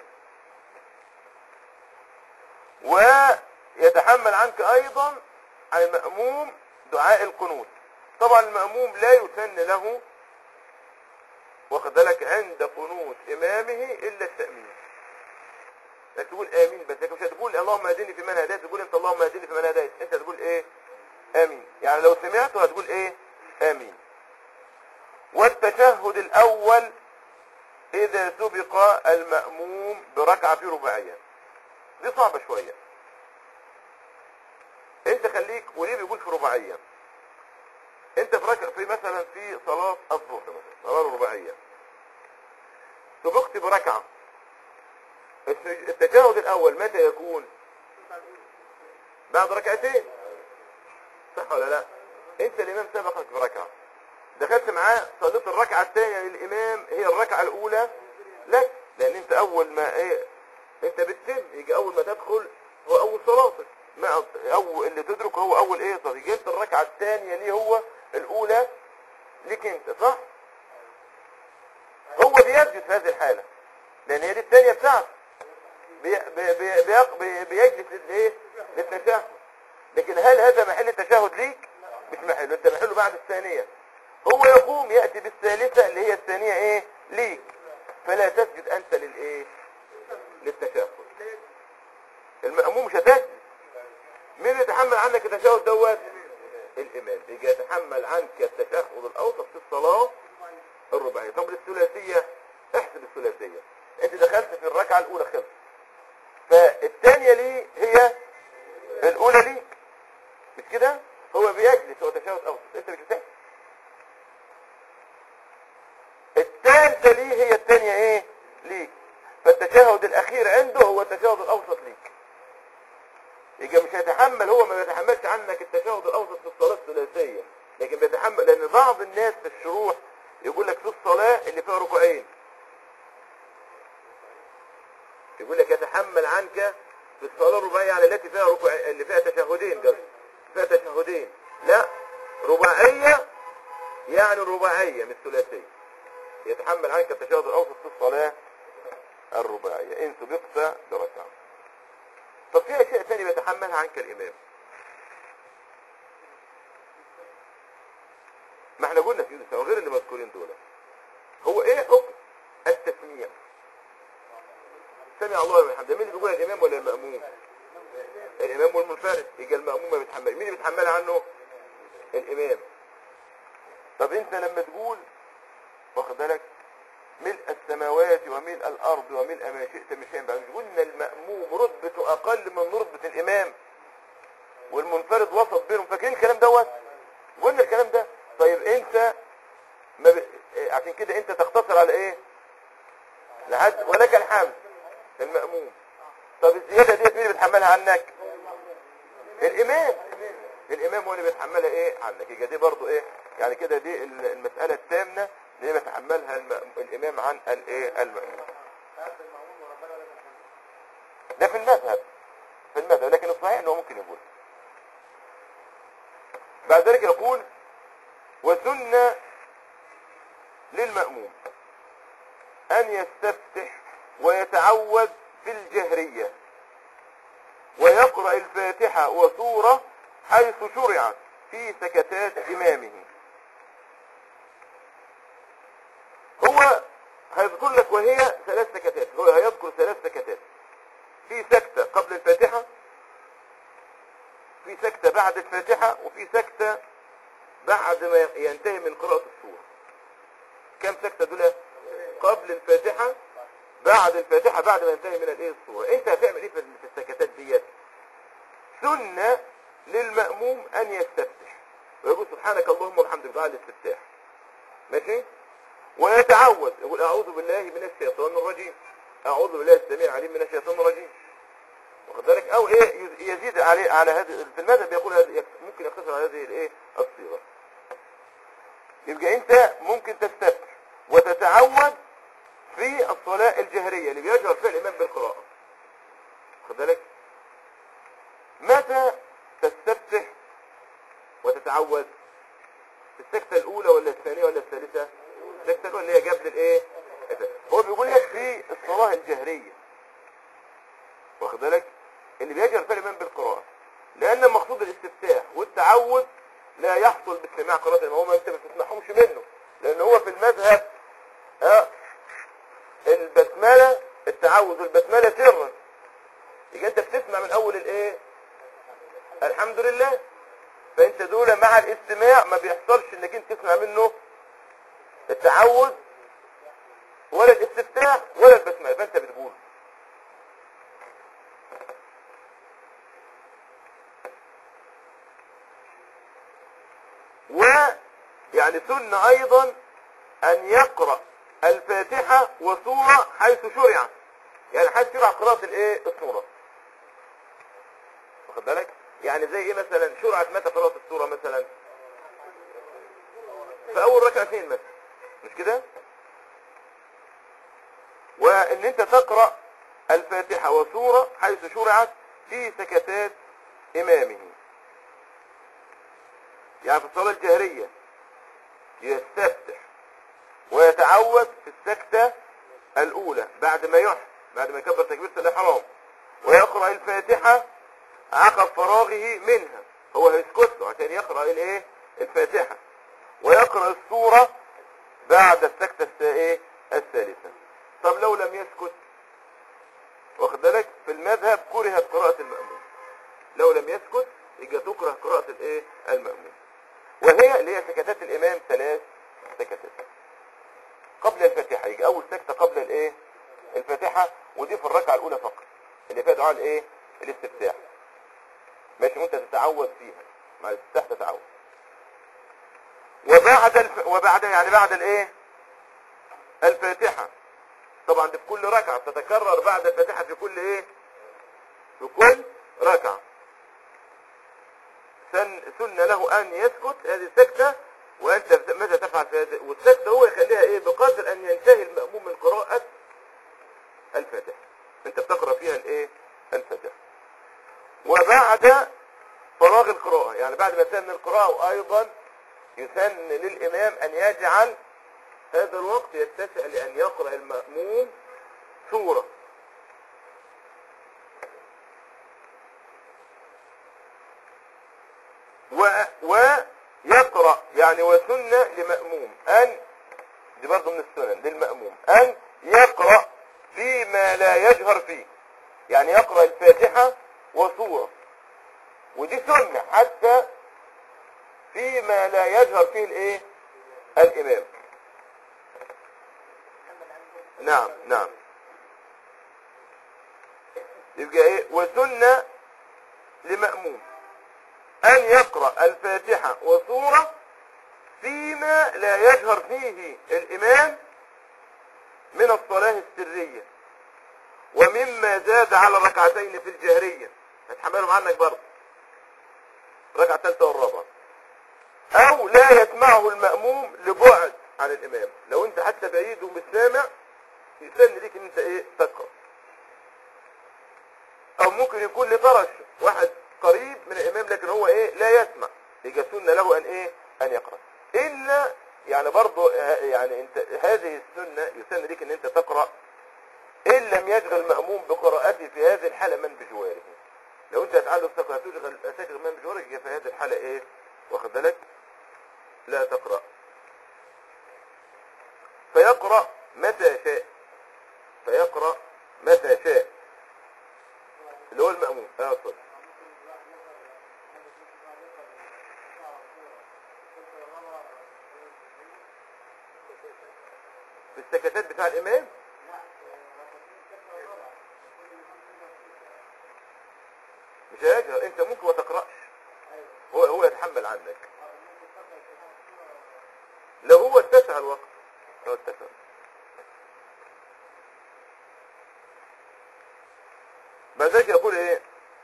ويتحمل عنك ايضا عن المأموم دعاء القنوت طبعا المأموم لا يسن له واخد بالك عند قنوت امامه الا التأمين لا تقول امين بس لكن مش هتقول اللهم اهدني في من هديت تقول انت اللهم اهدني في من هديت انت تقول ايه امين يعني لو سمعته هتقول ايه امين والتشهد الاول اذا سبق المأموم بركعة في رباعية دي صعبة شوية انت خليك وليه بيقول في رباعية انت في ركع في مثلا في صلاة الظهر مثلا صلاة رباعية سبقت بركعة التشهد الاول متى يكون بعد ركعتين صح ولا لا انت الامام سبقك بركعة دخلت معاه صليت الركعة الثانية للامام هي الركعة الاولى لا لان انت اول ما ايه انت بتتم يجي اول ما تدخل هو اول صلاتك ما او اللي تدرك هو اول ايه صلاه يجي انت الركعة الثانية ليه هو الاولى ليك انت صح هو بيسجد في هذه الحالة لان هي دي الثانية بتاعته بي بي بي بي بي بيجلس للايه للتشهد لكن هل هذا محل التشهد ليك مش محله انت محله بعد الثانية هو يقوم يأتي بالثالثة اللي هي الثانية ايه ليك فلا تسجد انت للايه للتشهد المأموم مش هتسجد مين يتحمل عنك التشهد دوت الامام يجي يتحمل عنك التشهد الاوسط في الصلاة الرباعية طب الثلاثية احسب الثلاثية انت دخلت في الركعة الاولى خلص فالثانية ليه هي الاولى ليك مش كده هو بيجلس هو تشهد اوسط انت مش بتحسب الثالثة ليه هي الثانية ايه ليك فالتشهد الاخير عنده هو التشهد الاوسط ليك يبقى مش هيتحمل هو ما بيتحملش عنك التشهد الاوسط في الصلاة الثلاثية لكن بيتحمل لان بعض الناس في الشروح يقول لك في الصلاة اللي فيها ركوعين يقول لك يتحمل عنك في الصلاة الرباعية يعني التي فيها ركوع اللي فيها تشهدين قصدي فيها تشهدين لا رباعية يعني رباعية مش ثلاثية يتحمل عنك التشهد الاوسط في الصلاة الرباعية ان سبقت بركعة طب في اشياء ثانية بيتحملها عنك الامام ما احنا قلنا في يونس غير اللي مذكورين دول هو ايه حكم التسميع سمع الله لمن حمده مين اللي بيقول الامام ولا المأموم الامام والمنفرد يجي المأموم ما بيتحمل مين اللي بيتحملها عنه الامام طب انت لما تقول واخد بالك ملء السماوات وملء الارض وملء ما شئت من شيء بعد مش قلنا المأموم رتبته اقل من رتبة الامام والمنفرد وسط بينهم فاكرين الكلام دوت قلنا الكلام ده طيب انت ما ب... عشان كده انت تختصر على ايه لحد ولك الحمد المأموم طب الزيادة ديت مين اللي بيتحملها عنك الامام الامام هو اللي بيتحملها ايه عنك يبقى دي برضو ايه يعني كده دي المسألة الثامنة اللي بيتحملها الم... الامام عن الايه المأموم ده في المذهب في المذهب لكن الصحيح انه ممكن يقول بعد ذلك يقول وسن للمأموم أن يستفتح ويتعوذ في الجهرية ويقرأ الفاتحة وسورة حيث شرعت في سكتات إمامه هو هيذكر لك وهي ثلاث سكتات هو هيذكر ثلاث سكتات بعد الفاتحة وفي سكتة بعد ما ينتهي من قراءة السورة كم سكتة دول قبل الفاتحة بعد الفاتحة بعد ما ينتهي من الايه السورة انت هتعمل ايه في في السكتات ديت سنة للمأموم ان يستفتح ويقول سبحانك اللهم وبحمدك دعاء الاستفتاح ماشي ويتعوذ يقول اعوذ بالله من الشيطان الرجيم اعوذ بالله السميع العليم من الشيطان الرجيم واخد بالك او ايه يز- يزيد عليه على هذه في المذهب يقول هذه- يك- ممكن يقتصر على هذه الايه الصيغه يبقى انت ممكن تستفتح وتتعود في الصلاة الجهرية اللي بيجهر فيها الإمام بالقراءة خد بالك متى تستفتح وتتعود في السكتة الأولى ولا الثانية ولا الثالثة السكتة الأولى اللي هي قبل الإيه هو بيقول لك في الصلاة الجهرية واخد بالك اللي بيجهر فيها الإمام بالقراءة لأن مقصود الاستفتاح والتعود لا يحصل باستماع قراءة الإمام انت ما تسمعهمش منه لأن هو في المذهب ها البسملة التعوذ والبسملة سرا يبقى انت بتسمع من اول الايه الحمد لله فانت دول مع الاستماع ما بيحصلش انك انت تسمع منه التعوذ ولا الاستفتاح ولا البسملة فانت بتقول ويعني سنة ايضا ان يقرأ الفاتحة وسورة حيث شرعت يعني حيث شرع قراءة الايه السورة واخد بالك يعني زي ايه مثلا شرعت متى قراءة السورة مثلا في اول ركعتين مثلا مش كده وان انت تقرأ الفاتحة وسورة حيث شرعت في سكتات امامه يعني في الصلاة الجهرية يستفتح ويتعوذ في السكتة الأولى بعد ما يحس بعد ما يكبر تكبيرة الإحرام ويقرأ الفاتحة عقب فراغه منها هو هيسكت له عشان يقرأ الايه الفاتحة ويقرأ السورة بعد السكتة الس- ايه الثالثة طب لو لم يسكت واخد بالك في المذهب كرهت قراءة المأمون لو لم يسكت يبقى تكره قراءة الايه المأمون وهي اللي هي سكتات الإمام ثلاث سكتات قبل الفاتحة يجي أول سكتة قبل الإيه الفاتحة ودي في الركعة الأولى فقط اللي فيها دعاء الإيه الاستفتاح ماشي وأنت تتعود فيها مع الاستفتاح تتعود وبعد الف... وبعد يعني بعد الإيه الفاتحة طبعا دي في كل ركعة تتكرر بعد الفاتحة في كل إيه في كل ركعة سن سنة له أن يسكت هذه السكتة وأنت ماذا تفعل في هذه والسكتة هو يخليها إيه بقدر أن ينتهي المأموم من قراءة الفاتحة أنت بتقرأ فيها الإيه الفاتحة وبعد فراغ القراءة يعني بعد ما تم القراءة وأيضا يسن للإمام أن يجعل هذا الوقت يتسع لأن يقرأ المأموم سورة و... ويقرأ يعني وسنة لمأموم أن دي برضه من السنن للمأموم أن يقرأ فيما لا يجهر فيه يعني يقرأ الفاتحة وسورة ودي سنة حتى فيما لا يجهر فيه الايه الامام نعم نعم يبقى ايه وسنة لمأموم أن يقرأ الفاتحة وسورة فيما لا يجهر فيه الإمام من الصلاة السرية ومما زاد على ركعتين في الجهرية هتحملهم عنك برضه ركعة الثالثة والرابعة أو لا يسمعه المأموم لبعد عن الإمام لو أنت حتى بعيد ومش سامع يسن ليك أن أنت إيه تقرأ أو ممكن يكون لطرش واحد قريب من الإمام لكن هو إيه لا يسمع يبقى سنة له أن إيه أن يقرأ إلا يعني برضه يعني أنت هذه السنة يسن ليك أن أنت تقرأ إن لم يشغل المأموم بقراءته في هذه الحالة من بجواره لو أنت هتعلق تقرأ تشغل تشغل من بجوارك يبقى في هذه الحالة إيه واخد بالك لا تقرأ فيقرأ متى شاء فيقرأ متى شاء اللي هو المأموم اه اتفضل السكتات بتاع الامام مش هيجهر انت ممكن ما تقراش هو هو يتحمل عنك لو هو اتسع الوقت لو اتسع بعد ذلك يقول ايه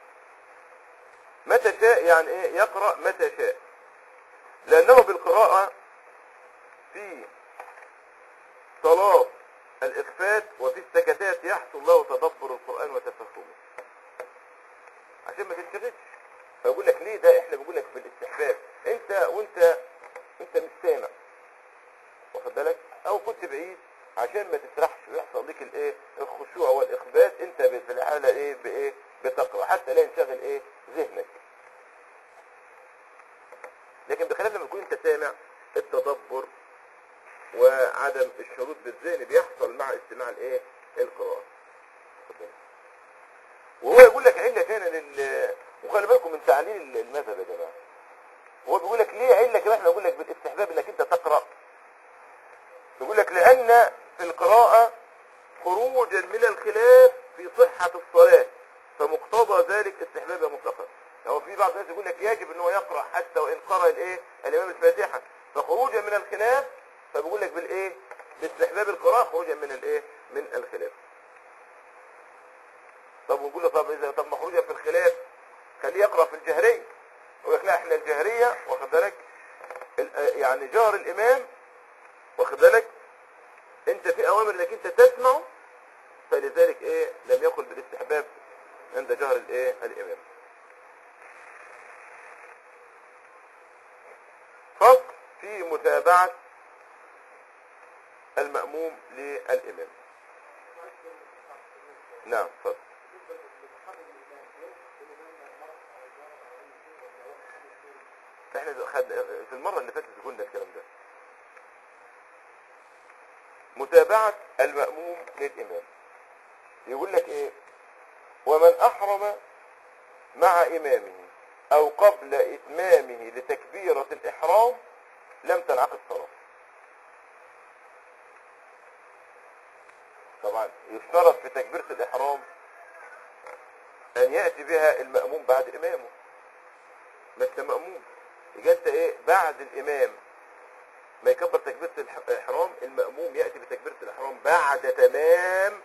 متى شاء يعني ايه يقرأ متى شاء لانه بالقراءة في صلاة الاخفات وفي السكتات يحصل له تدبر القرآن وتفهمه عشان ما تنشغلش فبقول لك ليه ده احنا بنقول لك في الاستحباب انت وانت انت مش سامع واخد بالك او كنت بعيد عشان ما تسرحش ويحصل لك الايه الخشوع والاخبات انت في الحاله ايه بايه بتقرا حتى لا ينشغل ايه ذهنك لكن بخلاف لما تكون انت سامع التدبر وعدم الشروط بالذهن بيحصل مع استماع الايه القراءه واخد بالك؟ وهو يقول لك عله تانية لل وخلي بالكم من تعليل المذهب يا جماعه هو بيقول لك ليه عله كمان احنا بنقول لك بالاستحباب انك انت تقرا بيقول لك لان في القراءه خروجا من الخلاف في صحه الصلاه فمقتضى ذلك استحبابها مطلقا هو في بعض الناس يقول لك يجب ان هو يقرا حتى وان قرا الايه الامام الفاتحه فخروجا من الخلاف فبيقول لك بالايه باستحباب القراءه خروجا من الايه من الخلاف طب ونقول له طب اذا طب مخروجا في الخلاف خليه يقرا في الجهريه يقول لك لا احنا الجهريه واخد بالك ال- يعني جهر الامام واخد بالك انت في اوامر انك انت تسمع فلذلك ايه لم يقل بالاستحباب عند جهر الايه الامام فصل في متابعة المأموم للإمام نعم فصل احنا خد في المرة اللي فاتت قلنا الكلام ده متابعة المأموم للإمام يقول لك ايه ومن أحرم مع إمامه أو قبل إتمامه لتكبيرة الإحرام لم تنعقد صلاة طبعا يشترط في تكبيرة الإحرام أن يأتي بها المأموم بعد إمامه ما أنت مأموم يبقى أنت إيه بعد الإمام ما يكبر تكبيرة الح- الإحرام المأموم يأتي بتكبيرة الإحرام بعد تمام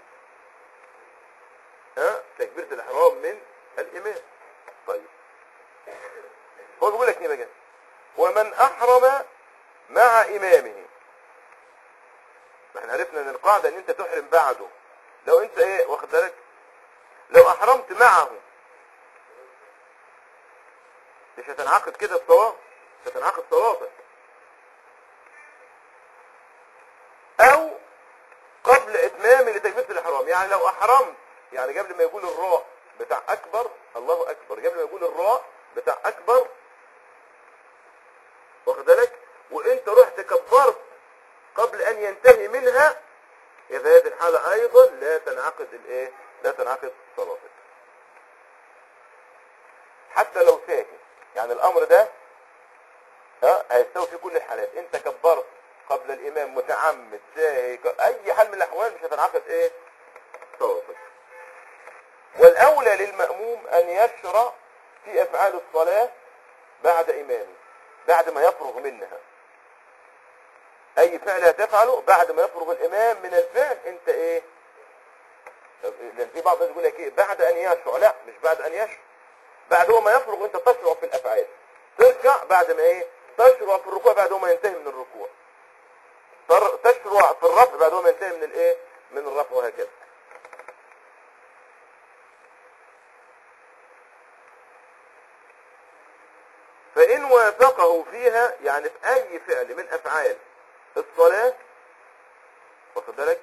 ها تكبيرة الإحرام من الإمام طيب هو بيقول لك ايه بقى ومن احرم مع امامه ما احنا عرفنا ان القاعده ان انت تحرم بعده لو انت ايه واخد بالك لو احرمت معه مش هتنعقد كده الصلاه مش هتنعقد صلاتك او قبل اتمام لتكبيره الاحرام يعني لو احرمت يعني قبل ما يقول الراء بتاع اكبر الله اكبر قبل ما يقول الراء بتاع اكبر واخد بالك وانت رحت كبرت قبل ان ينتهي منها اذا هذه الحالة ايضا لا تنعقد الايه لا تنعقد صلاتك حتى لو ساهي يعني الامر ده ها هيستوي في كل الحالات انت كبرت قبل الامام متعمد ساهي ك- اي حال من الاحوال مش هتنعقد ايه صلاتك والاولى للمأموم ان يشرع في افعال الصلاة بعد امامه بعد ما يفرغ منها اي فعل هتفعله بعد ما يفرغ الامام من الفعل انت ايه لان في بعض الناس يقول لك ايه بعد ان يشرع لا مش بعد ان يشرع بعد هو ما يفرغ انت تشرع في الافعال ترجع بعد ما ايه تشرع في الركوع بعد هو ما ينتهي من الركوع تر- تشرع في الرفع بعد هو ما ينتهي من الايه من الرفع وهكذا فإن وافقه فيها يعني في أي فعل من أفعال الصلاة واخد بالك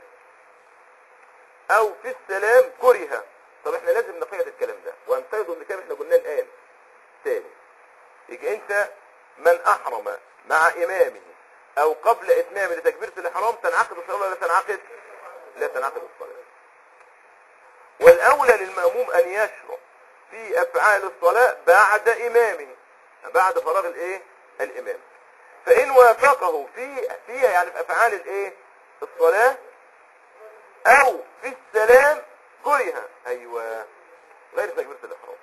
أو في السلام كره طب احنا لازم نقيد الكلام ده وانتقدوا من كلام احنا قلناه الآن تاني يجي أنت من أحرم مع إمامه أو قبل إتمام لتكبيرة الإحرام تنعقد الصلاة ولا لا تنعقد؟ لا تنعقد الصلاة والأولى للمأموم أن يشرع في أفعال الصلاة بعد إمامه بعد فراغ الإيه؟ الإمام فإن وافقه في فيها يعني في أفعال الإيه؟ الصلاة او في السلام كره ايوه غير تكبيرة الاحرام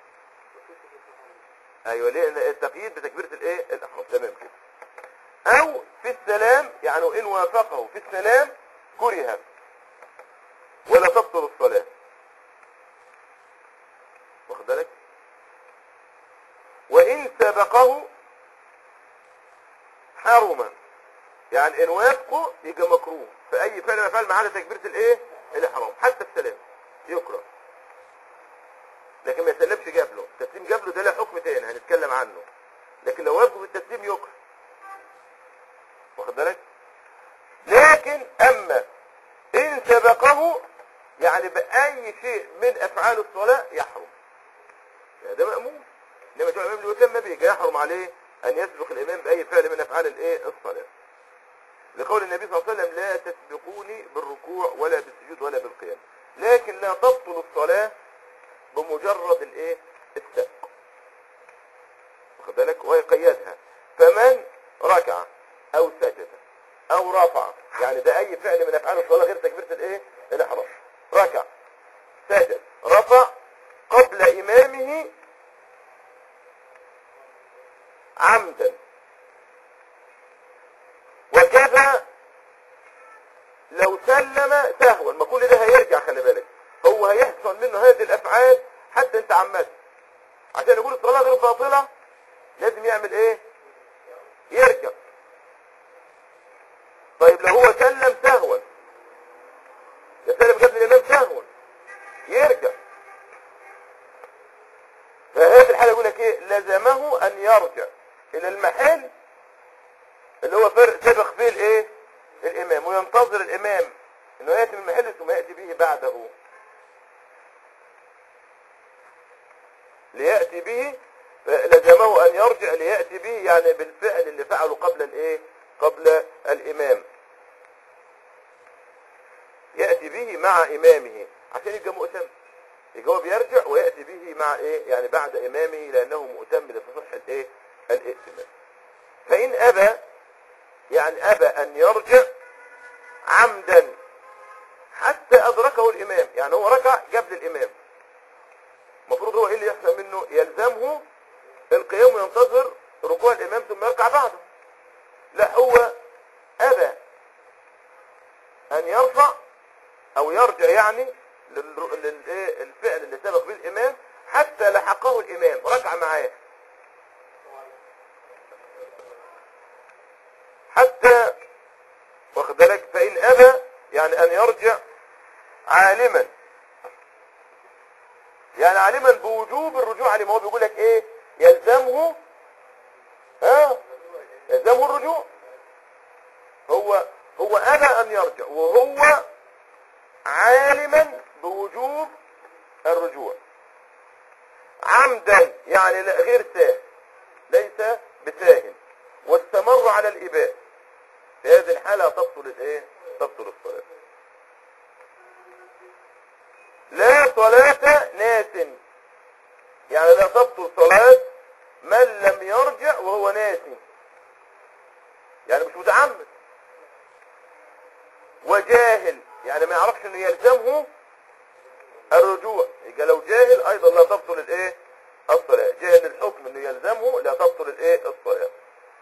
ايوه ليه لأن التقييد بتكبيرة الايه الاحرام تمام كده او في السلام يعني ان وافقه في السلام كره ولا تبطل الصلاة واخد بالك وان سبقه حرم يعني ان وافقه يبقى مكروه في اي فعل من الافعال ما عدا تكبيره الايه الاحرام حتى السلام يكره لكن ما يسلمش قبله التسليم قبله ده له حكم تاني هنتكلم عنه لكن لو وافقه في التسليم يكره واخد بالك لكن اما ان سبقه يعني باي شيء من افعال الصلاه يحرم يعني ده مأمون انما جاء الامام ليتم به يحرم عليه ان يسبق الامام باي فعل من افعال الايه الصلاه لقول النبي صلى الله عليه وسلم لا تسبقوني بالركوع ولا بالسجود ولا بالقيام لكن لا تبطل الصلاه بمجرد الايه السبق واخد بالك ويقيدها فمن ركع او سجد او رفع يعني ده اي فعل من افعال الصلاه غير تكبيره الايه الاحرام ركع سجد رفع قبل امامه عمدا وكذا لو سلم سهوا ما كل ده هيرجع خلي بالك هو هيحصل منه هذه الافعال حتى انت عمد عشان يقول الصلاه غير باطله لازم يعمل ايه يرجع طيب لو هو سلم سهوا يسلم قبل الامام سهوا يرجع فهذه الحاله يقول لك ايه لزمه ان يرجع الى المحل اللي هو فرق سبق فيه الايه الامام وينتظر الامام انه ياتي من المحل ثم ياتي به بعده لياتي به لزمه ان يرجع لياتي به يعني بالفعل اللي فعله قبل الايه قبل الامام ياتي به مع امامه عشان يبقى مؤتم يبقى هو بيرجع وياتي به مع ايه يعني بعد امامه لانه مؤتم لتصح الايه الائتمان فان ابى يعني ابى ان يرجع عمدا حتى ادركه الامام يعني هو ركع قبل الامام المفروض هو ايه اللي يحصل منه يلزمه القيام وينتظر ركوع الامام ثم يركع بعده لا هو ابى ان يرفع او يرجع يعني للفعل اللي سبق به الامام حتى لحقه الامام ركع معاه حتى واخد بالك فان ابى يعني ان يرجع عالما يعني عالما بوجوب الرجوع عليه ما هو بيقول لك ايه يلزمه ها يلزمه الرجوع هو هو ابى ان يرجع وهو عالما بوجوب الرجوع عمدا يعني لا- غير ساه ليس بساهن واستمر على الإباء في هذه الحالة تبطل الايه تبطل الصلاة لا صلاة ناس يعني لا تبطل صلاة من لم يرجع وهو ناسي يعني مش متعمد وجاهل يعني ما يعرفش انه يلزمه الرجوع يبقى لو جاهل ايضا لا تبطل الايه الصلاة جاهل الحكم انه يلزمه لا تبطل الايه الصلاة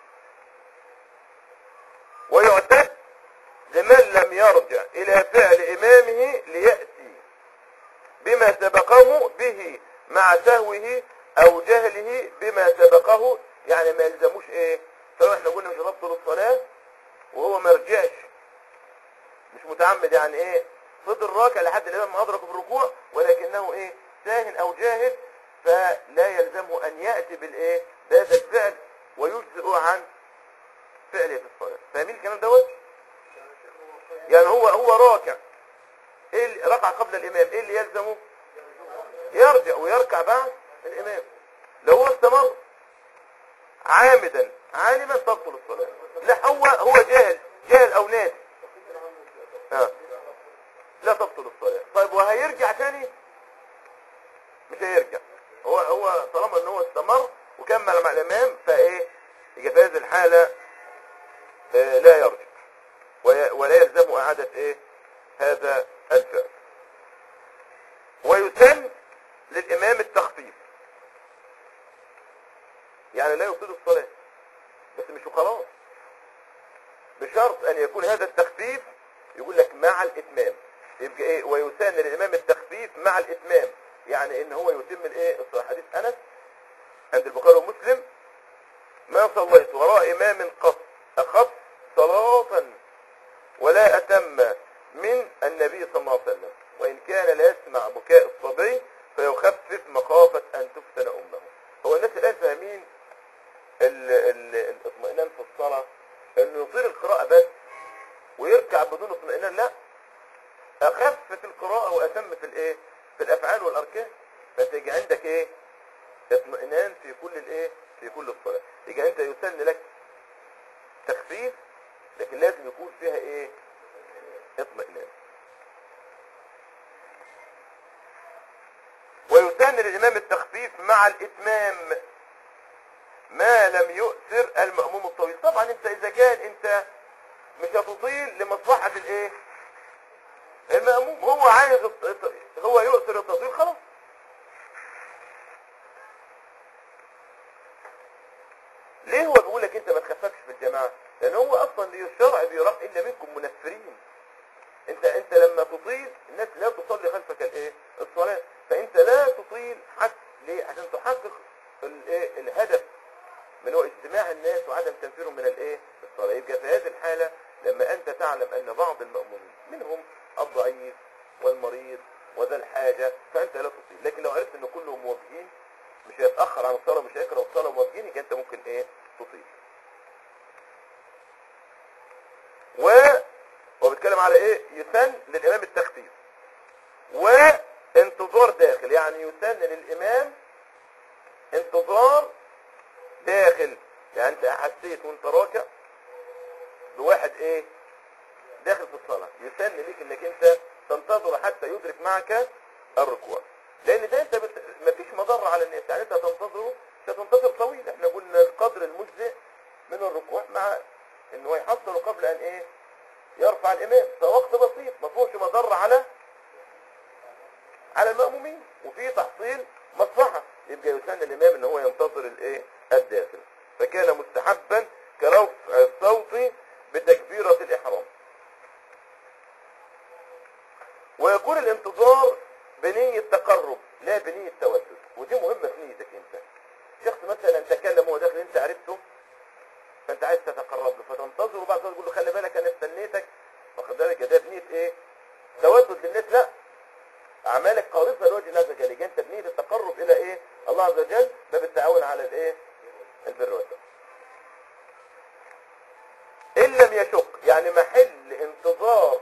ويعتد لمن لم يرجع الى فعل امامه ليأتي بما سبقه به مع سهوه او جهله بما سبقه يعني ما يلزموش ايه طبعا احنا قلنا مش هتبطل الصلاة وهو ما رجعش مش متعمد يعني ايه فضل راكع لحد الامام ما ادركه في الركوع ولكنه ايه ساهن او جاهل فلا يلزمه ان ياتي بالايه بهذا الفعل ويجزئ عن فعله في الصلاه فاهمين الكلام دوت يعني هو هو راكع ايه اللي ركع قبل الامام ايه اللي يلزمه يرجع ويركع بعد الامام لو هو استمر عامدا عالما تبطل الصلاه لا هو هو جاهل جاهل او ناسي آه. لا تبطل الصلاة طيب وهيرجع تاني مش هيرجع هو هو طالما ان هو استمر وكمل مع الامام فايه يبقى في هذه الحالة آه لا يرجع وي- ولا يلزم اعادة ايه هذا الفعل ويسن للامام التخفيف يعني لا يبطل الصلاة بس مش وخلاص بشرط ان يكون هذا التخفيف يقول لك مع الاتمام يبقى ايه ويسن للامام التخفيف مع الاتمام يعني ان هو يتم الايه الصلاة حديث انس عند البخاري ومسلم ما صليت وراء امام قط اخف صلاة ولا اتم من النبي صلى الله عليه وسلم وان كان لا يسمع بكاء الصبي فيخفف مخافة ان تفتن امه هو الناس الان فاهمين ال- ال- الاطمئنان في الصلاة انه يطيل القراءة بس ويركع بدون اطمئنان لا اخف في القراءة واتم في الايه في الافعال والاركان فتيجي عندك ايه اطمئنان في كل الايه في كل الصلاة يبقى انت يسن لك تخفيف لكن لازم يكون فيها ايه اطمئنان ويسن للامام التخفيف مع الاتمام ما لم يؤثر المأموم الطويل طبعا انت اذا كان انت مش هتطيل لمصلحة الايه المأموم هو عايز الط- هو يؤثر التطويل خلاص ليه هو بيقول لك انت ما تخففش في الجماعة لان هو اصلا الشرع بيرى الا منكم منفرين انت انت لما تطيل الناس لا تصلي خلفك الايه الصلاة فانت لا تطيل حتى ليه عشان تحقق الايه الهدف من هو اجتماع الناس وعدم تنفيرهم من الايه الصلاة يبقى في هذه الحالة لما انت تعلم ان بعض المأمومين منهم الضعيف والمريض وذا الحاجة فانت لا تطيل لكن لو عرفت ان كلهم موجهين مش هيتأخر عن الصلاة مش هيكره الصلاة موجهين يبقى انت ممكن ايه تطيل و هو بيتكلم على ايه يسن للامام التخفيف وانتظار داخل يعني يسن للامام انتظار داخل يعني انت حسيت وانت راكع بواحد ايه داخل في الصلاة يسن ليك انك انت تنتظر حتى يدرك معك الركوع لان ده انت بت... مفيش مضرة على الناس يعني انت هتنتظره مش هتنتظر طويل احنا قلنا القدر المجزئ من الركوع مع ان هو يحصل قبل ان ايه يرفع الامام فوقت بسيط ما فيهوش مضرة على على المأمومين وفي تحصيل مصلحة يبقى يسن الامام ان هو ينتظر الايه الداخل فكان مستحبا كرفع الصوت بتكبيرة الاحرام ويكون الانتظار بنية تقرب لا بنية تودد ودي مهمة في نيتك انت شخص مثلا تكلم وهو داخل انت عرفته فانت عايز تتقرب له فتنتظر وبعد كده تقول له خلي بالك انا استنيتك واخد بالك ده بنية ايه تودد للناس لا اعمالك خالصة لوجه الله عز وجل يبقى انت بنية التقرب الى ايه الله عز وجل ده بالتعاون على الايه البر والتقوى ان لم يشق يعني محل انتظار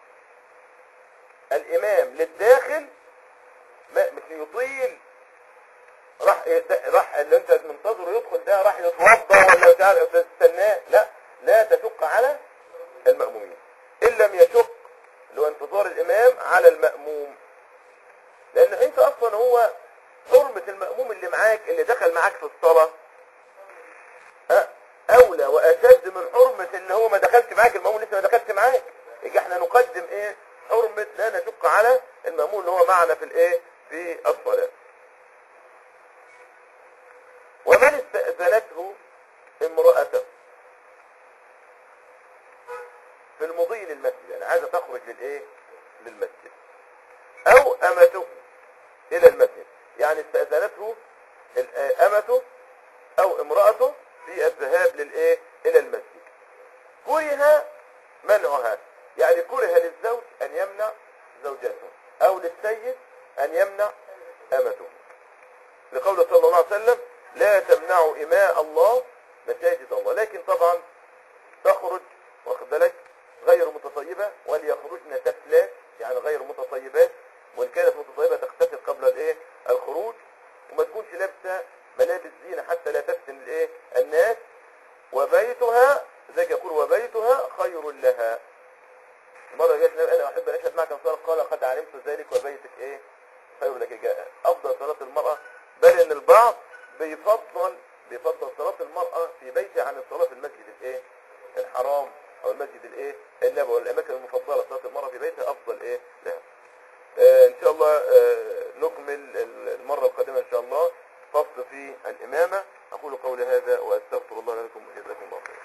الامام للداخل ما مش يطيل راح راح اللي انت منتظره يدخل ده راح يتوضا ولا مش عارف تستناه لا لا تشق على المأمومين ان لم يشق اللي هو انتظار الامام على المأموم لان انت اصلا هو حرمة المأموم اللي معاك اللي دخل معاك في الصلاة ها، اولى واشد من حرمة اللي هو ما دخلش معاك المأموم لسه ما دخلش معاك يبقى احنا نقدم ايه حرمة لا نشق على المأموم اللي هو معنا في الايه في الصلاة ومن استأذنته امرأته في المضي للمسجد يعني عايزة تخرج للايه للمسجد او امته الى المسجد يعني استأذنته ال- امته او امرأته في الذهاب للايه الى المسجد كره منعها يعني كره للزوج ان يمنع زوجته او للسيد ان يمنع امته لقوله صلى الله عليه وسلم لا تمنعوا إماء الله مساجد الله لكن طبعا تخرج واخد بالك غير متطيبة وليخرجن تفلات يعني غير متطيبات وإن كانت متطيبة تغتسل قبل الايه الخروج وما تكونش لابسة ملابس زينة حتى لا تفتن الايه الناس وبيتها ذلك يقول وبيتها خير لها مرة جاءت النبي أنا أحب أن أشهد معك الصلاة قال قد علمت ذلك وبيتك إيه خير لك جاء أفضل صلاة المرأة بل إن البعض بيفضل بيفضل صلاة المرأة في بيتها عن الصلاة في المسجد الإيه الحرام او المسجد الايه النبوي والاماكن المفضله صلاه المراه في بيتها افضل ايه لها آه ان شاء الله آه نكمل المره القادمه ان شاء الله فصل في الامامه اقول قولي هذا واستغفر الله لكم وجزاكم الله خيرا